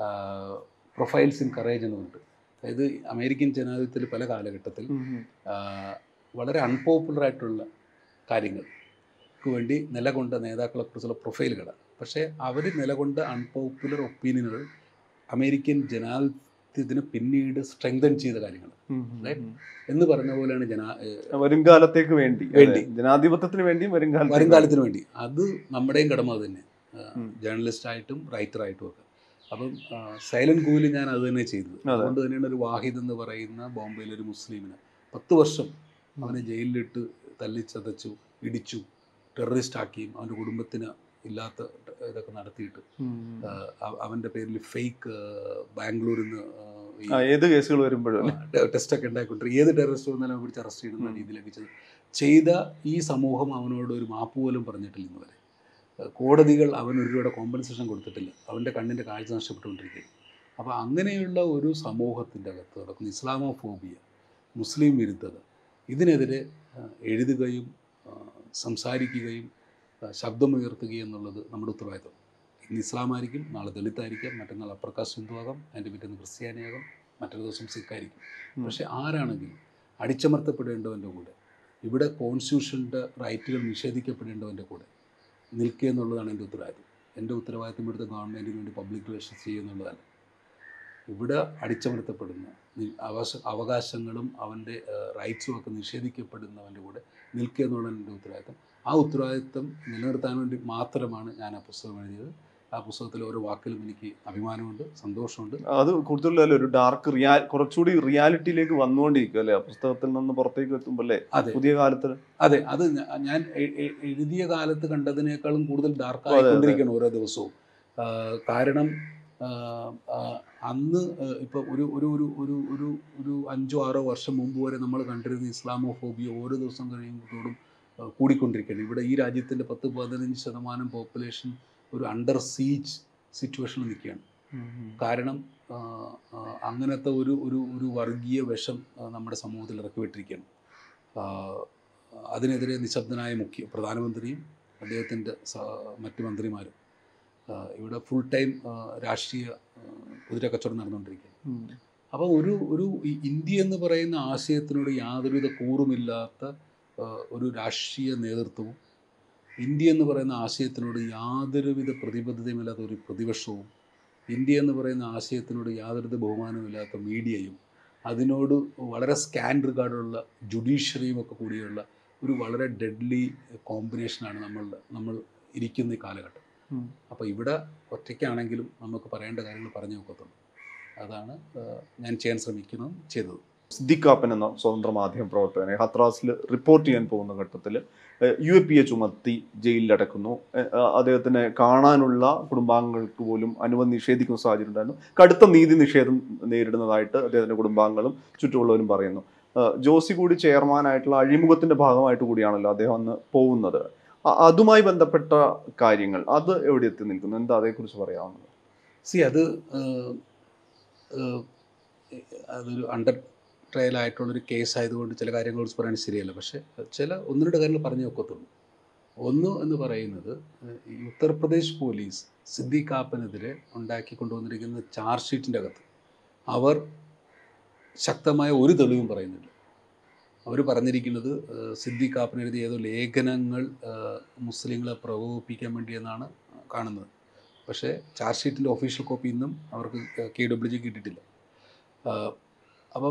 പ്രൊഫൈൽസ് ഇൻ കറേജ് എന്ന് പറഞ്ഞിട്ട് അതായത് അമേരിക്കൻ ജനാധിപത്യത്തിൽ പല കാലഘട്ടത്തിൽ ആ, വളരെ അൺപോപ്പുലർ ആയിട്ടുള്ള കാര്യങ്ങൾക്ക് വേണ്ടി നിലകൊണ്ട നേതാക്കളെക്കുറിച്ചുള്ള പ്രൊഫൈലുകളാണ് പക്ഷേ അവർ നിലകൊണ്ട അൺപോപ്പുലർ ഒപ്പീനിയനുകൾ അമേരിക്കൻ ജനാധിപത്യത്തിന് പിന്നീട് സ്ട്രെങ്തൻ ചെയ്ത കാര്യങ്ങൾ Right? എന്ന് പറഞ്ഞ പോലെയാണ് ജനാ ഏഹ് വരുംകാലത്തേക്ക് വേണ്ടി വേണ്ടി. അതെ. ജനാധിപത്യത്തിന് വേണ്ടിയും വരുംകാലത്തിന് വരുംകാലത്തിന് വേണ്ടി അത് നമ്മുടെയും കടമ അത് തന്നെ ഉം. ജേർണലിസ്റ്റായിട്ടും റൈറ്ററായിട്ടും ഒക്കെ അപ്പം സൈലന്റ് കൂവിൽ ഞാൻ അത് തന്നെ ചെയ്തത് അതെ. അതുകൊണ്ട് തന്നെയാണ് ഒരു വാഹിദ് എന്ന് പറയുന്ന ബോംബെയിലെ ഒരു മുസ്ലിമിന് പത്ത് വർഷം അവനെ ജയിലിലിട്ട് തല്ലിച്ചതച്ചു ഇടിച്ചു ടെററിസ്റ്റ് ആക്കിയും അവൻ്റെ കുടുംബത്തിന് ഇല്ലാത്ത ഇതൊക്കെ നടത്തിയിട്ട് ഉം. ആ, അവ- അവൻ്റെ പേരിൽ ഫേക്ക് ബാംഗ്ലൂരിൽ നിന്ന് ഈ ആ, ഏത് കേസുകൾ വരുമ്പോഴും അല്ലേ? ടെസ്റ്റ് ഒക്കെ ഉണ്ടായിക്കൊണ്ടിരി ഏത് ടെററിസ്റ്റ് വന്നാലും അവൻ പിടിച്ച് അറസ്റ്റ് ചെയ്യുന്ന ഉം. രീതിയിലേക്ക് ചെയ്തു ചെയ്ത ഈ സമൂഹം അവനോട് ഒരു മാപ്പ് പോലും പറഞ്ഞിട്ടില്ല ഇന്ന് വരെ ഏഹ് കോടതികൾ അവൻ ഒരു രൂപയുടെ കോമ്പൻസേഷൻ കൊടുത്തിട്ടില്ല അവൻ്റെ കണ്ണിൻ്റെ കാഴ്ച നഷ്ടപ്പെട്ടുകൊണ്ടിരിക്കുകയാണ് അപ്പോൾ അങ്ങനെയുള്ള ഒരു സമൂഹത്തിൻ്റെ അകത്ത് നടക്കുന്ന ഇസ്ലാമോഫോബിയ മുസ്ലിം വിരുദ്ധത ഇതിനെതിരെ ഏഹ് എഴുതുകയും ഏഹ് സംസാരിക്കുകയും ഏഹ് ശബ്ദമുയർത്തുകയും എന്നുള്ളത് നമ്മുടെ ഉത്തരവാദിത്വം ഇന്ന് ഇസ്ലാമായിരിക്കും നാളെ ദളിതായിരിക്കാം മറ്റന്നാൾ അപ്പർ കാസ്റ്റ് ഹിന്ദുവാകാം അതിൻ്റെ പിറ്റേന്ന് ക്രിസ്ത്യാനിയാകാം മറ്റൊരു ദിവസം സിഖായിരിക്കും ഉം. പക്ഷെ ആരാണെങ്കിലും അടിച്ചമർത്തപ്പെടേണ്ടവൻ്റെ കൂടെ ഇവിടെ കോൺസ്റ്റിറ്റ്യൂഷൻ്റെ റൈറ്റുകൾ നിഷേധിക്കപ്പെടേണ്ടവൻ്റെ കൂടെ നിൽക്കുക എന്നുള്ളതാണ് എൻ്റെ ഉത്തരവാദിത്വം എൻ്റെ ഉത്തരവാദിത്വം ഇവിടുത്തെ ഗവൺമെൻറ്റിന് വേണ്ടി പബ്ലിക് റിലേഷൻസ് ചെയ്യുന്നുള്ളതല്ല ഇവിടെ അടിച്ചമർത്തപ്പെടുന്ന നി- അവകാശ അവകാശങ്ങളും അവൻ്റെ റൈറ്റ്സും ഒക്കെ നിഷേധിക്കപ്പെടുന്നവൻ്റെ കൂടെ നിൽക്കുക എന്നുള്ളതാണ് എൻ്റെ ഉത്തരവാദിത്തം ആ ഉത്തരവാദിത്തം നിലനിർത്താൻ വേണ്ടി മാത്രമാണ് ഞാൻ ആ പുസ്തകം എഴുതിയത് ആ പുസ്തകത്തിലെ ഓരോ വാക്കിലും എനിക്ക് അഭിമാനമുണ്ട് സന്തോഷമുണ്ട് അത് കൂടുതൽ ഒരു ഡാർക്ക് റിയാ കുറച്ചുകൂടി റിയാലിറ്റിയിലേക്ക് വന്നുകൊണ്ടിരിക്കും അല്ലേ ആ പുസ്തകത്തിൽ നിന്ന് പുറത്തേക്ക് എത്തുമ്പോൾ അല്ലേ അതെ പുതിയ കാലത്ത് അതെ അത് ഞ- ഞാൻ എ- എ- എഴുതിയ കാലത്ത് കണ്ടതിനേക്കാളും കൂടുതൽ ഡാർക്ക് അതെ, അതെ. ആയിക്കൊണ്ടിരിക്കുകയാണ് ഓരോ ദിവസവും ആ, കാരണം ആ, ആ, അന്ന് ഇപ്പോൾ ഒരു ഒരു ഒരു ഒരു ഒരു ഒരു അഞ്ചോ ആറോ വർഷം മുമ്പ് വരെ നമ്മൾ കണ്ടിരുന്ന ഇസ്ലാമോഫോബിയ ഓരോ ദിവസം കഴിയുമ്പോഴും ആ, കൂടിക്കൊണ്ടിരിക്കുകയാണ് ഇവിടെ ഈ രാജ്യത്തിൻ്റെ പത്ത് പതിനഞ്ച് ശതമാനം പോപ്പുലേഷൻ ഒരു അണ്ടർ സീച്ച് സിറ്റുവേഷനിൽ നിൽക്കുകയാണ് കാരണം ആ, ആ, അങ്ങനത്തെ ഒരു ഒരു ഒരു വർഗീയ വിഷം ആ, നമ്മുടെ സമൂഹത്തിൽ ഇറക്കിവിട്ടിരിക്കുകയാണ് ആ, അതിനെതിരെ നിശബ്ദനായ മുഖ്യ പ്രധാനമന്ത്രിയും അദ്ദേഹത്തിൻ്റെ മറ്റ് മന്ത്രിമാരും ആ, ഇവിടെ ഫുൾ ടൈം ആ, രാഷ്ട്രീയ ആ, കുതിര കച്ചവടം നടന്നുകൊണ്ടിരിക്കുകയാണ് അപ്പോൾ ഒരു ഒരു ഈ ഇന്ത്യ എന്ന് പറയുന്ന ആശയത്തിനോട് യാതൊരുവിധ കൂറുമില്ലാത്ത ആ, ഒരു രാഷ്ട്രീയ നേതൃത്വവും ഇന്ത്യ എന്ന് പറയുന്ന ആശയത്തിനോട് യാതൊരുവിധ പ്രതിബദ്ധതയുമില്ലാത്ത ഒരു പ്രതിപക്ഷവും ഇന്ത്യ എന്ന് പറയുന്ന ആശയത്തിനോട് യാതൊരുവിധ ബഹുമാനമില്ലാത്ത മീഡിയയും അതിനോട് വളരെ സ്കാൻ റിഗാർഡുള്ള ജുഡീഷ്യറിയും ഒക്കെ കൂടിയുള്ള ഒരു വളരെ ഡെഡ്ലി കോമ്പിനേഷനാണ് നമ്മൾ നമ്മൾ ഇരിക്കുന്ന ഈ കാലഘട്ടം അപ്പോൾ ഇവിടെ ഒറ്റയ്ക്കാണെങ്കിലും നമുക്ക് പറയേണ്ട കാര്യങ്ങൾ പറഞ്ഞു നോക്കത്തുള്ളൂ അതാണ് ആ, ഞാൻ ചെയ്യാൻ ശ്രമിക്കുന്നതും ചെയ്തത് സിദ്ദിഖാപ്പൻ എന്ന സ്വതന്ത്ര മാധ്യമ പ്രവർത്തകനെ ഹത്രാസിൽ റിപ്പോർട്ട് ചെയ്യാൻ പോകുന്ന ഘട്ടത്തിൽ യു എ പി എ ചുമത്തി ജയിലിലടക്കുന്നു ഏഹ്, ആ, അദ്ദേഹത്തിനെ കാണാനുള്ള കുടുംബാംഗങ്ങൾക്ക് പോലും അനുമതി നിഷേധിക്കുന്ന സാഹചര്യം ഉണ്ടായിരുന്നു കടുത്ത നീതി നിഷേധം നേരിടുന്നതായിട്ട് അദ്ദേഹത്തിന്റെ കുടുംബാംഗങ്ങളും ചുറ്റുമുള്ളവരും പറയുന്നു ഏഹ്, ജോസി കൂടി ചെയർമാനായിട്ടുള്ള അഴിമുഖത്തിന്റെ ഭാഗമായിട്ട് കൂടിയാണല്ലോ അദ്ദേഹം അന്ന് പോകുന്നത് അ- അതുമായി ബന്ധപ്പെട്ട കാര്യങ്ങൾ അത് എവിടെ എത്തി നിൽക്കുന്നു എന്താ അതേക്കുറിച്ച് പറയാവുന്നത് സി അത് ഏഹ്, ഏഹ്, അതൊരു അണ്ടർ ട്രയൽ ആയിട്ടുള്ളൊരു കേസ് ആയതുകൊണ്ട് ചില കാര്യങ്ങൾ കുറിച്ച് പറയാൻ ശരിയല്ല പക്ഷേ ചില ഒന്ന് രണ്ട് കാര്യങ്ങൾ പറഞ്ഞു നോക്കത്തുള്ളൂ ഒന്ന് എന്ന് പറയുന്നത് ഏഹ്, ഈ ഉത്തർപ്രദേശ് പോലീസ് സിദ്ദീഖ് കാപ്പനെതിരെ ഉണ്ടാക്കി കൊണ്ടുവന്നിരിക്കുന്ന ചാർജ് ഷീറ്റിൻ്റെ അകത്ത് അവർ ശക്തമായ ഒരു തെളിവും പറയുന്നില്ല അവർ പറഞ്ഞിരിക്കുന്നത് ഏഹ്, സിദ്ദീഖ് കാപ്പൻ എഴുതിയ ഏതോ ലേഖനങ്ങൾ ഏഹ്, മുസ്ലിങ്ങളെ പ്രകോപിപ്പിക്കാൻ വേണ്ടി എന്നാണ് കാണുന്നത് പക്ഷേ ചാർജ് ഷീറ്റിൻ്റെ ഒഫീഷ്യൽ കോപ്പി ഇന്നും അവർക്ക് കെ ഡബ്ല്യു ജി കിട്ടിയിട്ടില്ല ആഹ് അപ്പം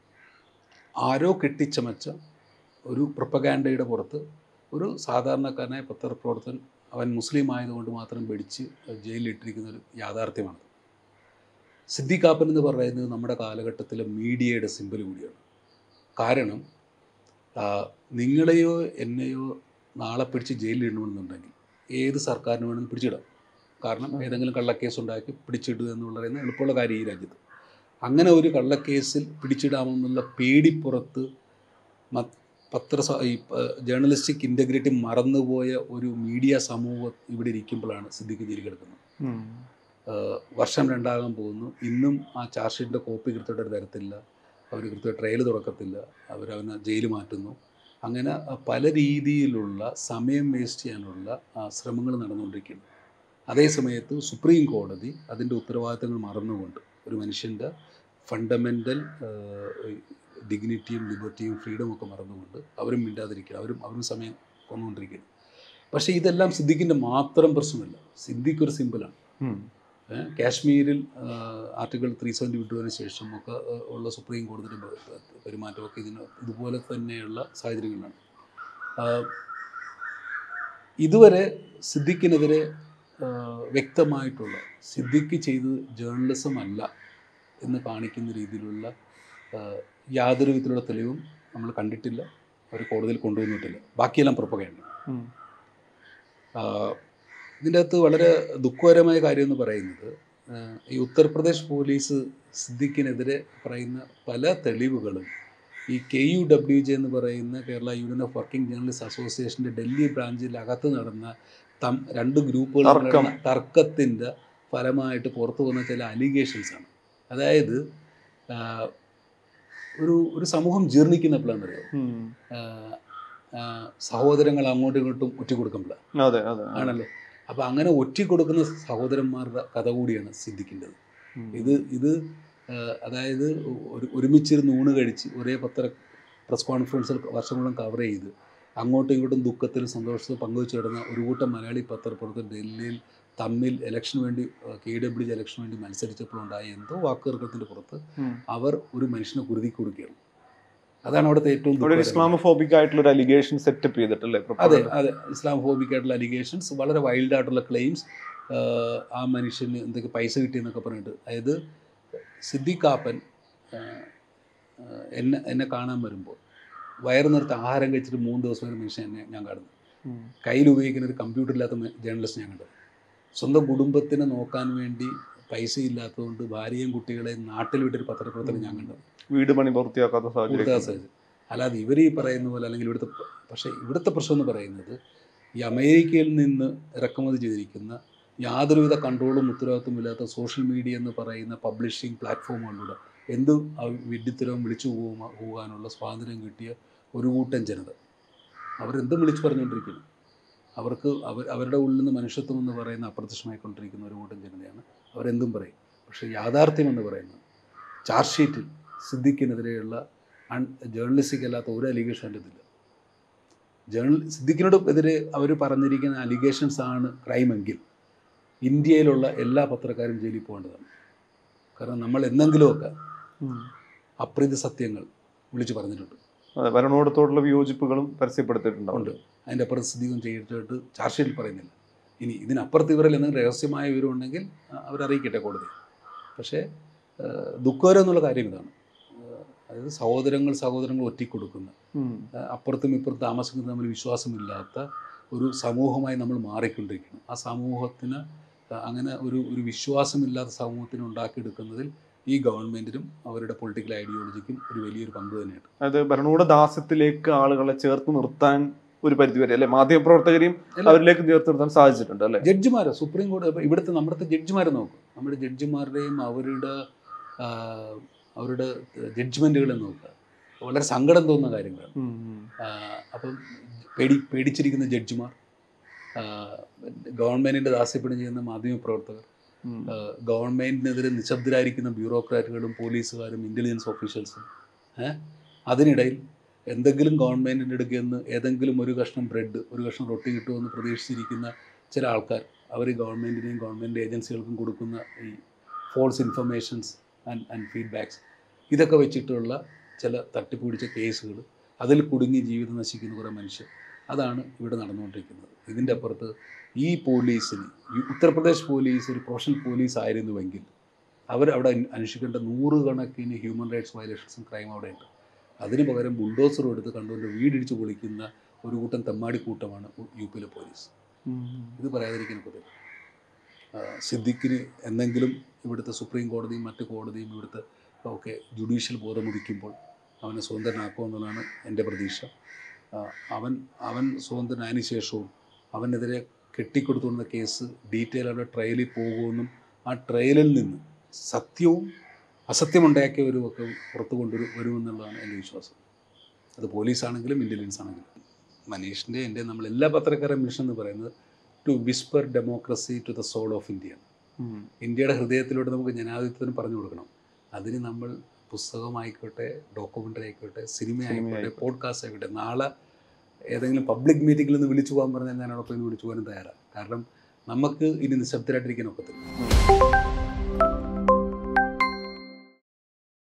ആരോ കെട്ടിച്ചമച്ച ഒരു പ്രൊപ്പഗാൻഡയുടെ പുറത്ത് ഒരു സാധാരണക്കാരനായ പത്രപ്രവർത്തകൻ അവൻ മുസ്ലിം ആയതുകൊണ്ട് മാത്രം പിടിച്ച് ജയിലിലിട്ടിരിക്കുന്ന ഒരു യാഥാർത്ഥ്യമാണ് സിദ്ദിഖാപ്പൻ എന്ന് പറയുന്നത് നമ്മുടെ കാലഘട്ടത്തിലെ മീഡിയയുടെ സിമ്പൽ കൂടിയാണ് കാരണം ആ, നിങ്ങളെയോ എന്നെയോ നാളെ പിടിച്ച് ജയിലിലിടണമെന്നുണ്ടെങ്കിൽ ഏത് സർക്കാരിന് വേണമെങ്കിലും പിടിച്ചിടാം കാരണം ഏതെങ്കിലും കള്ളക്കേസ് ഉണ്ടാക്കി പിടിച്ചിടുക എന്ന് പറയുന്ന എളുപ്പമുള്ള കാര്യം ഈ രാജ്യത്ത് അങ്ങനെ ഒരു കള്ളക്കേസിൽ പിടിച്ചിടാമെന്നുള്ള പേടിപ്പുറത്ത് മ- പത്ര സ- ഈ ജേർണലിസ്റ്റിക് ഇൻറ്റഗ്രിറ്റി മറന്നുപോയ ഒരു മീഡിയ സമൂഹം ഇവിടെ ഇരിക്കുമ്പോഴാണ് സിദ്ദിഖ് ജയിലിൽ കിടക്കുന്നത് ആഹ് വർഷം രണ്ടാകാൻ പോകുന്നു ഇന്നും ആ ചാർജ് ഷീറ്റിൻ്റെ കോപ്പി കൃത്യമായിട്ട് തരത്തില്ല അവർ കൃത്യ ട്രയൽ തുറക്കത്തില്ല അവരവനെ ജയിൽ മാറ്റുന്നു അങ്ങനെ ആ, പല രീതിയിലുള്ള സമയം വേസ്റ്റ് ചെയ്യാനുള്ള ആ, ശ്രമങ്ങൾ നടന്നുകൊണ്ടിരിക്കുന്നു അതേ സമയത്ത് സുപ്രീം കോടതി അതിൻ്റെ ഉത്തരവാദിത്തങ്ങൾ മറന്നുകൊണ്ട് ഒരു മനുഷ്യൻ്റെ ഫണ്ടമെൻ്റൽ ഡിഗ്നിറ്റിയും ലിബർട്ടിയും ഫ്രീഡവും ഒക്കെ മറന്നുകൊണ്ട് അവരും മിണ്ടാതിരിക്കുക അവരും അവരും സമയം കൊന്നുകൊണ്ടിരിക്കുന്നു പക്ഷേ ഇതെല്ലാം സിദ്ദിഖിൻ്റെ മാത്രം പ്രശ്നമല്ല സിദ്ദിഖ് ഒരു സിമ്പിളാണ് ഏഹ് കാശ്മീരിൽ ആർട്ടിക്കിൾ ത്രീ സെവൻറ്റി വിട്ടതിന് ശേഷം ഒക്കെ ഏഹ് ഉള്ള സുപ്രീം കോടതിയുടെ പെ- പെരുമാറ്റമൊക്കെ ഇതിന് ഇതുപോലെ തന്നെയുള്ള സാഹചര്യങ്ങളാണ് ആഹ് ഇതുവരെ സിദ്ദിഖിനെതിരെ ആഹ് വ്യക്തമായിട്ടുള്ള സിദ്ദിഖ് ചെയ്തത് ജേർണലിസം അല്ല എന്ന് കാണിക്കുന്ന രീതിയിലുള്ള ആഹ് യാതൊരു വിധത്തിലുള്ള തെളിവും നമ്മൾ കണ്ടിട്ടില്ല അവർ കോടതിയിൽ കൊണ്ടുവന്നിട്ടില്ല ബാക്കിയെല്ലാം പുറപ്പുകയാണ് ആഹ് ഇതിൻ്റെ അകത്ത് വളരെ ദുഃഖകരമായ കാര്യം എന്ന് പറയുന്നത് ആഹ് ഈ ഉത്തർപ്രദേശ് പോലീസ് സിദ്ദിഖിനെതിരെ പറയുന്ന പല തെളിവുകളും ഈ കെ യു ഡബ്ല്യു ജെ എന്ന് പറയുന്ന Kerala union of working journalist അസോസിയേഷൻ്റെ ഡൽഹി ബ്രാഞ്ചിൽ അകത്ത് നടന്ന തം രണ്ട് ഗ്രൂപ്പുകൾ തർക്കം. നടന്ന തർക്കത്തിൻ്റെ ഫലമായിട്ട് പുറത്തു വന്ന ചില അലിഗേഷൻസ് ആണ് അതായത് ആഹ് ഒരു ഒരു സമൂഹം ജീർണിക്കുന്നപ്പോഴാണെന്നറിയോ ആഹ് ആഹ് സഹോദരങ്ങൾ അങ്ങോട്ടും ഇങ്ങോട്ടും ഒറ്റിക്കൊടുക്കുമ്പോഴാണ് അതെ അതെ ആണല്ലോ അപ്പോൾ അങ്ങനെ ഒറ്റിക്കൊടുക്കുന്ന സഹോദരന്മാരുടെ കഥ കൂടിയാണ് സിദ്ധിക്കേണ്ടത് ഇത് ഇത് ആ, അതായത് ഒരു ഒരുമിച്ചിരുന്ന് ഊണ് കഴിച്ച് ഒരേ പത്ര പ്രസ് കോൺഫറൻസിൽ വർഷങ്ങളോളം കവർ ചെയ്ത് അങ്ങോട്ടും ഇങ്ങോട്ടും ദുഃഖത്തിലും സന്തോഷത്തിലും പങ്കുവെച്ച് കിടന്ന ഒരു കൂട്ടം മലയാളി പത്രപ്രവർത്തകർ ഡൽഹിയിൽ തമ്മിൽ ഇലക്ഷന് വേണ്ടി കെ ഡബ്ല്യു ഇലക്ഷന് വേണ്ടി മത്സരിച്ചപ്പോഴുണ്ടായ എന്തോ വാക്കുതർക്കത്തിൻ്റെ പുറത്ത് അവർ ഒരു മനുഷ്യനെ കുരുതി കൊടുക്കുകയാണ് അതാണ് അവിടുത്തെ ഏറ്റവും ഇവിടെ ഒരു ദുഃഖകരം. ഇസ്ലാമോഫോബിക് ആയിട്ടുള്ള ഒരു അലിഗേഷൻ സെറ്റപ്പ് ചെയ്തിട്ടല്ലേ അതെ അതെ ഇസ്ലാമോഫോബിക് ആയിട്ടുള്ള അലിഗേഷൻസ് വളരെ വൈൽഡ് ആയിട്ടുള്ള ക്ലെയിംസ് ആ മനുഷ്യന് എന്തൊക്കെ പൈസ കിട്ടിയെന്നൊക്കെ പറഞ്ഞിട്ട് അതായത് സിദ്ദിഖാപ്പൻ ആഹ്, ആഹ്, എന്നെ എന്നെ കാണാൻ വരുമ്പോൾ വയറ് നിർത്തി ആഹാരം കഴിച്ചിട്ട് മൂന്ന് ദിവസം ഒരു മനുഷ്യൻ എന്നെ ഞാൻ കാണുന്നു കയ്യിൽ ഉപയോഗിക്കുന്ന ഒരു കമ്പ്യൂട്ടർ ഇല്ലാത്ത ജേർണലിസ്റ്റ് ഞാൻ കണ്ടത് സ്വന്തം കുടുംബത്തിനെ നോക്കാൻ വേണ്ടി പൈസ ഇല്ലാത്തതുകൊണ്ട് ഭാര്യയും കുട്ടികളെയും നാട്ടിൽ വിട്ടൊരു പത്രപ്രവർത്തനം ഞാൻ കണ്ടത് വീട് പണി പൂർത്തിയാക്കാത്ത സാഹചര്യം പൂർത്തിയാക്കാൻ സാധിച്ചു അല്ലാതെ ഇവർ ഈ പറയുന്ന പോലെ അല്ലെങ്കിൽ ഇവിടുത്തെ പ- പക്ഷേ ഇവിടുത്തെ പ്രശ്നം എന്ന് പറയുന്നത് ഈ അമേരിക്കയിൽ നിന്ന് ഇറക്കുമതി ചെയ്തിരിക്കുന്ന യാതൊരുവിധ കൺട്രോളും ഉത്തരവാദിത്വം ഇല്ലാത്ത സോഷ്യൽ മീഡിയ എന്ന് പറയുന്ന പബ്ലിഷിംഗ് പ്ലാറ്റ്ഫോമുകളിലൂടെ എന്തും ആ വിഡ്ഢിത്തരവും വിളിച്ചു പോകുക പോകാനുള്ള സ്വാതന്ത്ര്യം കിട്ടിയ ഒരു കൂട്ടം ജനത അവരെന്തും വിളിച്ചു പറഞ്ഞുകൊണ്ടിരിക്കുന്നു അവർക്ക് അവർ അവരുടെ ഉള്ളിൽ നിന്ന് മനുഷ്യത്വം എന്ന് പറയുന്ന അപ്രത്യക്ഷമായിക്കൊണ്ടിരിക്കുന്ന ഒരു കൂട്ടം ജനതയാണ് അവരെന്തും പറയും പക്ഷേ യാഥാർത്ഥ്യം എന്ന് പറയുന്നത് ചാർജ് ഷീറ്റിൽ സിദ്ദിഖിനെതിരെയുള്ള അൺ ജേർണലിസ്റ്റിക് അല്ലാത്ത ഒരു അലിഗേഷൻ എൻ്റെ ഇതില്ല ജേർണൽ സിദ്ദിഖിനോട് എതിരെ അവർ പറഞ്ഞിരിക്കുന്ന അലിഗേഷൻസ് ആണ് ക്രൈമെങ്കിൽ ഇന്ത്യയിലുള്ള എല്ലാ പത്രക്കാരും ജയിലിൽ പോകേണ്ടതാണ് കാരണം നമ്മൾ എന്തെങ്കിലുമൊക്കെ ഉം. അപ്രീതി സത്യങ്ങൾ വിളിച്ചു പറഞ്ഞിട്ടുണ്ട് അതെ ഭരണകൂടത്തോടുള്ള വിയോജിപ്പുകളും പരസ്യപ്പെടുത്തിയിട്ടുണ്ടാവും ഉണ്ട് അതിൻ്റെ അപ്പുറത്ത് സിദ്ദിഖും ചെയ്തിട്ട് ചാർജ് ഷീറ്റിൽ പറയുന്നില്ല ഇനി ഇതിനപ്പുറത്ത് ഇവരിൽ എന്തെങ്കിലും രഹസ്യമായ വിവരം ഉണ്ടെങ്കിൽ ആ, അവരറിയിക്കട്ടെ കോടതി പക്ഷേ ആ, ദുഃഖകരം എന്നുള്ള കാര്യം ഇതാണ് ആ, അതായത് സഹോദരങ്ങൾ സഹോദരങ്ങൾ ഒറ്റിക്കൊടുക്കുന്ന ഉം. ആ, അപ്പുറത്തും ഇപ്പുറത്തും താമസിക്കുന്നത് തമ്മിൽ വിശ്വാസമില്ലാത്ത ഒരു സമൂഹമായി നമ്മൾ മാറിക്കൊണ്ടിരിക്കുന്നു ആ സമൂഹത്തിന് ആ, അങ്ങനെ ഒരു ഒരു വിശ്വാസമില്ലാത്ത സമൂഹത്തിന് ഉണ്ടാക്കിയെടുക്കുന്നതിൽ ഈ ഗവൺമെൻറ്റിനും അവരുടെ പൊളിറ്റിക്കൽ ഐഡിയോളജിക്കും ഒരു വലിയൊരു പങ്ക് തന്നെയുണ്ട് അതായത് ഭരണകൂട ദാസ്യത്തിലേക്ക് ആളുകളെ ചേർത്ത് നിർത്താൻ ഒരു പരിധിവരെ അല്ലെ മാധ്യമപ്രവർത്തകരെയും അല്ല. അവരിലേക്ക് ചേർത്ത് നിർത്താൻ സാധിച്ചിട്ടുണ്ട് അല്ലെ ജഡ്ജിമാർ സുപ്രീം കോടതി ഇപ്പോൾ ഇവിടുത്തെ നമ്മുടെ ജഡ്ജിമാരെ നോക്കും നമ്മുടെ ജഡ്ജിമാരുടെയും അവരുടെ ആ, അവരുടെ ജഡ്ജ്മെൻറ്റുകളെ നോക്കുക വളരെ സങ്കടം തോന്നുന്ന കാര്യങ്ങളാണ് ആ, അപ്പം പേടി പേടിച്ചിരിക്കുന്ന ജഡ്ജിമാർ ഗവൺമെൻറ്റിൻ്റെ ദാസ്യപ്പെടും ചെയ്യുന്ന മാധ്യമപ്രവർത്തകർ ആ, ഗവൺമെൻറ്റിനെതിരെ നിശബ്ദരായിരിക്കുന്ന ബ്യൂറോക്രാറ്റുകളും പോലീസുകാരും ഇൻ്റലിജൻസ് ഓഫീഷ്യൽസും ഏഹ് അതിനിടയിൽ എന്തെങ്കിലും ഗവൺമെൻറ്റിൻ്റെ അടുക്കൽ നിന്ന് ഏതെങ്കിലും ഒരു കഷ്ണം ബ്രെഡ് ഒരു കഷ്ണം റൊട്ടി കിട്ടുമെന്ന് പ്രതീക്ഷിച്ചിരിക്കുന്ന ചില ആൾക്കാർ അവർ ഗവൺമെൻറ്റിനെയും ഗവൺമെൻറ് ഏജൻസികൾക്കും കൊടുക്കുന്ന ഈ false informations and and feedbacks ഇതൊക്കെ വെച്ചിട്ടുള്ള ചില തട്ടിപ്പിടിച്ച കേസുകൾ അതിൽ കുടുങ്ങി ജീവിതം നശിക്കുന്ന കുറേ മനുഷ്യർ അതാണ് ഇവിടെ നടന്നുകൊണ്ടിരിക്കുന്നത് ഇതിൻ്റെ അപ്പുറത്ത് ഈ പോലീസിന് ഈ ഉത്തർപ്രദേശ് പോലീസ് ഒരു പ്രൊഫഷണൽ പോലീസ് ആയിരുന്നുവെങ്കിൽ അവർ അവിടെ അന്വ- അന്വേഷിക്കേണ്ട നൂറുകണക്കിന് ഹ്യൂമൻ റൈറ്റ്സ് വയലേഷൻസും ക്രൈം അവിടെ ഉണ്ട് അതിന് പകരം ബുൾഡോസർ എടുത്ത് കണ്ടുകൊണ്ട് വീടിടിച്ച് പൊളിക്കുന്ന ഒരു കൂട്ടം തെമ്മാടി കൂട്ടമാണ് ഉ- യു പിയിലെ പോലീസ് ഇത് പറയാതിരിക്കാൻ പറ്റില്ല സിദ്ദിഖിന് എന്തെങ്കിലും ഇവിടുത്തെ സുപ്രീം കോടതിയും മറ്റ് കോടതിയും ഇവിടുത്തെ ഒക്കെ ജുഡീഷ്യൽ ബോധമുദിക്കുമ്പോൾ അവനെ സ്വതന്ത്രനാക്കുമെന്നുള്ളതാണ് എൻ്റെ പ്രതീക്ഷ ആ, അവൻ അവൻ സ്വതന്ത്രനായതിനു ശേഷവും അവനെതിരെ കെട്ടിക്കൊടുത്തുകൊണ്ട കേസ് ഡീറ്റെയിൽ അവരുടെ ട്രയലിൽ പോകുമെന്നും ആ ട്രയലിൽ നിന്ന് സത്യവും അസത്യമുണ്ടാക്കിയവരും ഒക്കെ പുറത്തു കൊണ്ടുവരും വരുമെന്നുള്ളതാണ് എൻ്റെ വിശ്വാസം അത് പോലീസാണെങ്കിലും ഇൻ്റലിജൻസ് ആണെങ്കിലും മനീഷിൻ്റെ എൻ്റെ നമ്മൾ എല്ലാ പത്രക്കാരും മിഷൻ എന്ന് പറയുന്നത് to whisper democracy to the soul of India ഇന്ത്യയുടെ ഹൃദയത്തിലൂടെ നമുക്ക് ജനാധിപത്യത്തിന് പറഞ്ഞു കൊടുക്കണം അതിന് നമ്മൾ പുസ്തകമായിക്കോട്ടെ ഡോക്യുമെൻ്ററി ആയിക്കോട്ടെ സിനിമ ആയിക്കോട്ടെ ആയിക്കോട്ടെ. പോഡ്കാസ്റ്റ് ആയിക്കോട്ടെ നാളെ ഏതെങ്കിലും പബ്ലിക് മീറ്റിങ്ങിൽ നിന്ന് വിളിച്ചു പോകാൻ പറഞ്ഞാൽ ഞാൻ അവിടെ പോയി വിളിച്ചു പോകാനും തയ്യാറാണ് കാരണം നമുക്ക് ഇനി നിശബ്ദരായിട്ടിരിക്കാൻ ഒക്കത്തില്ല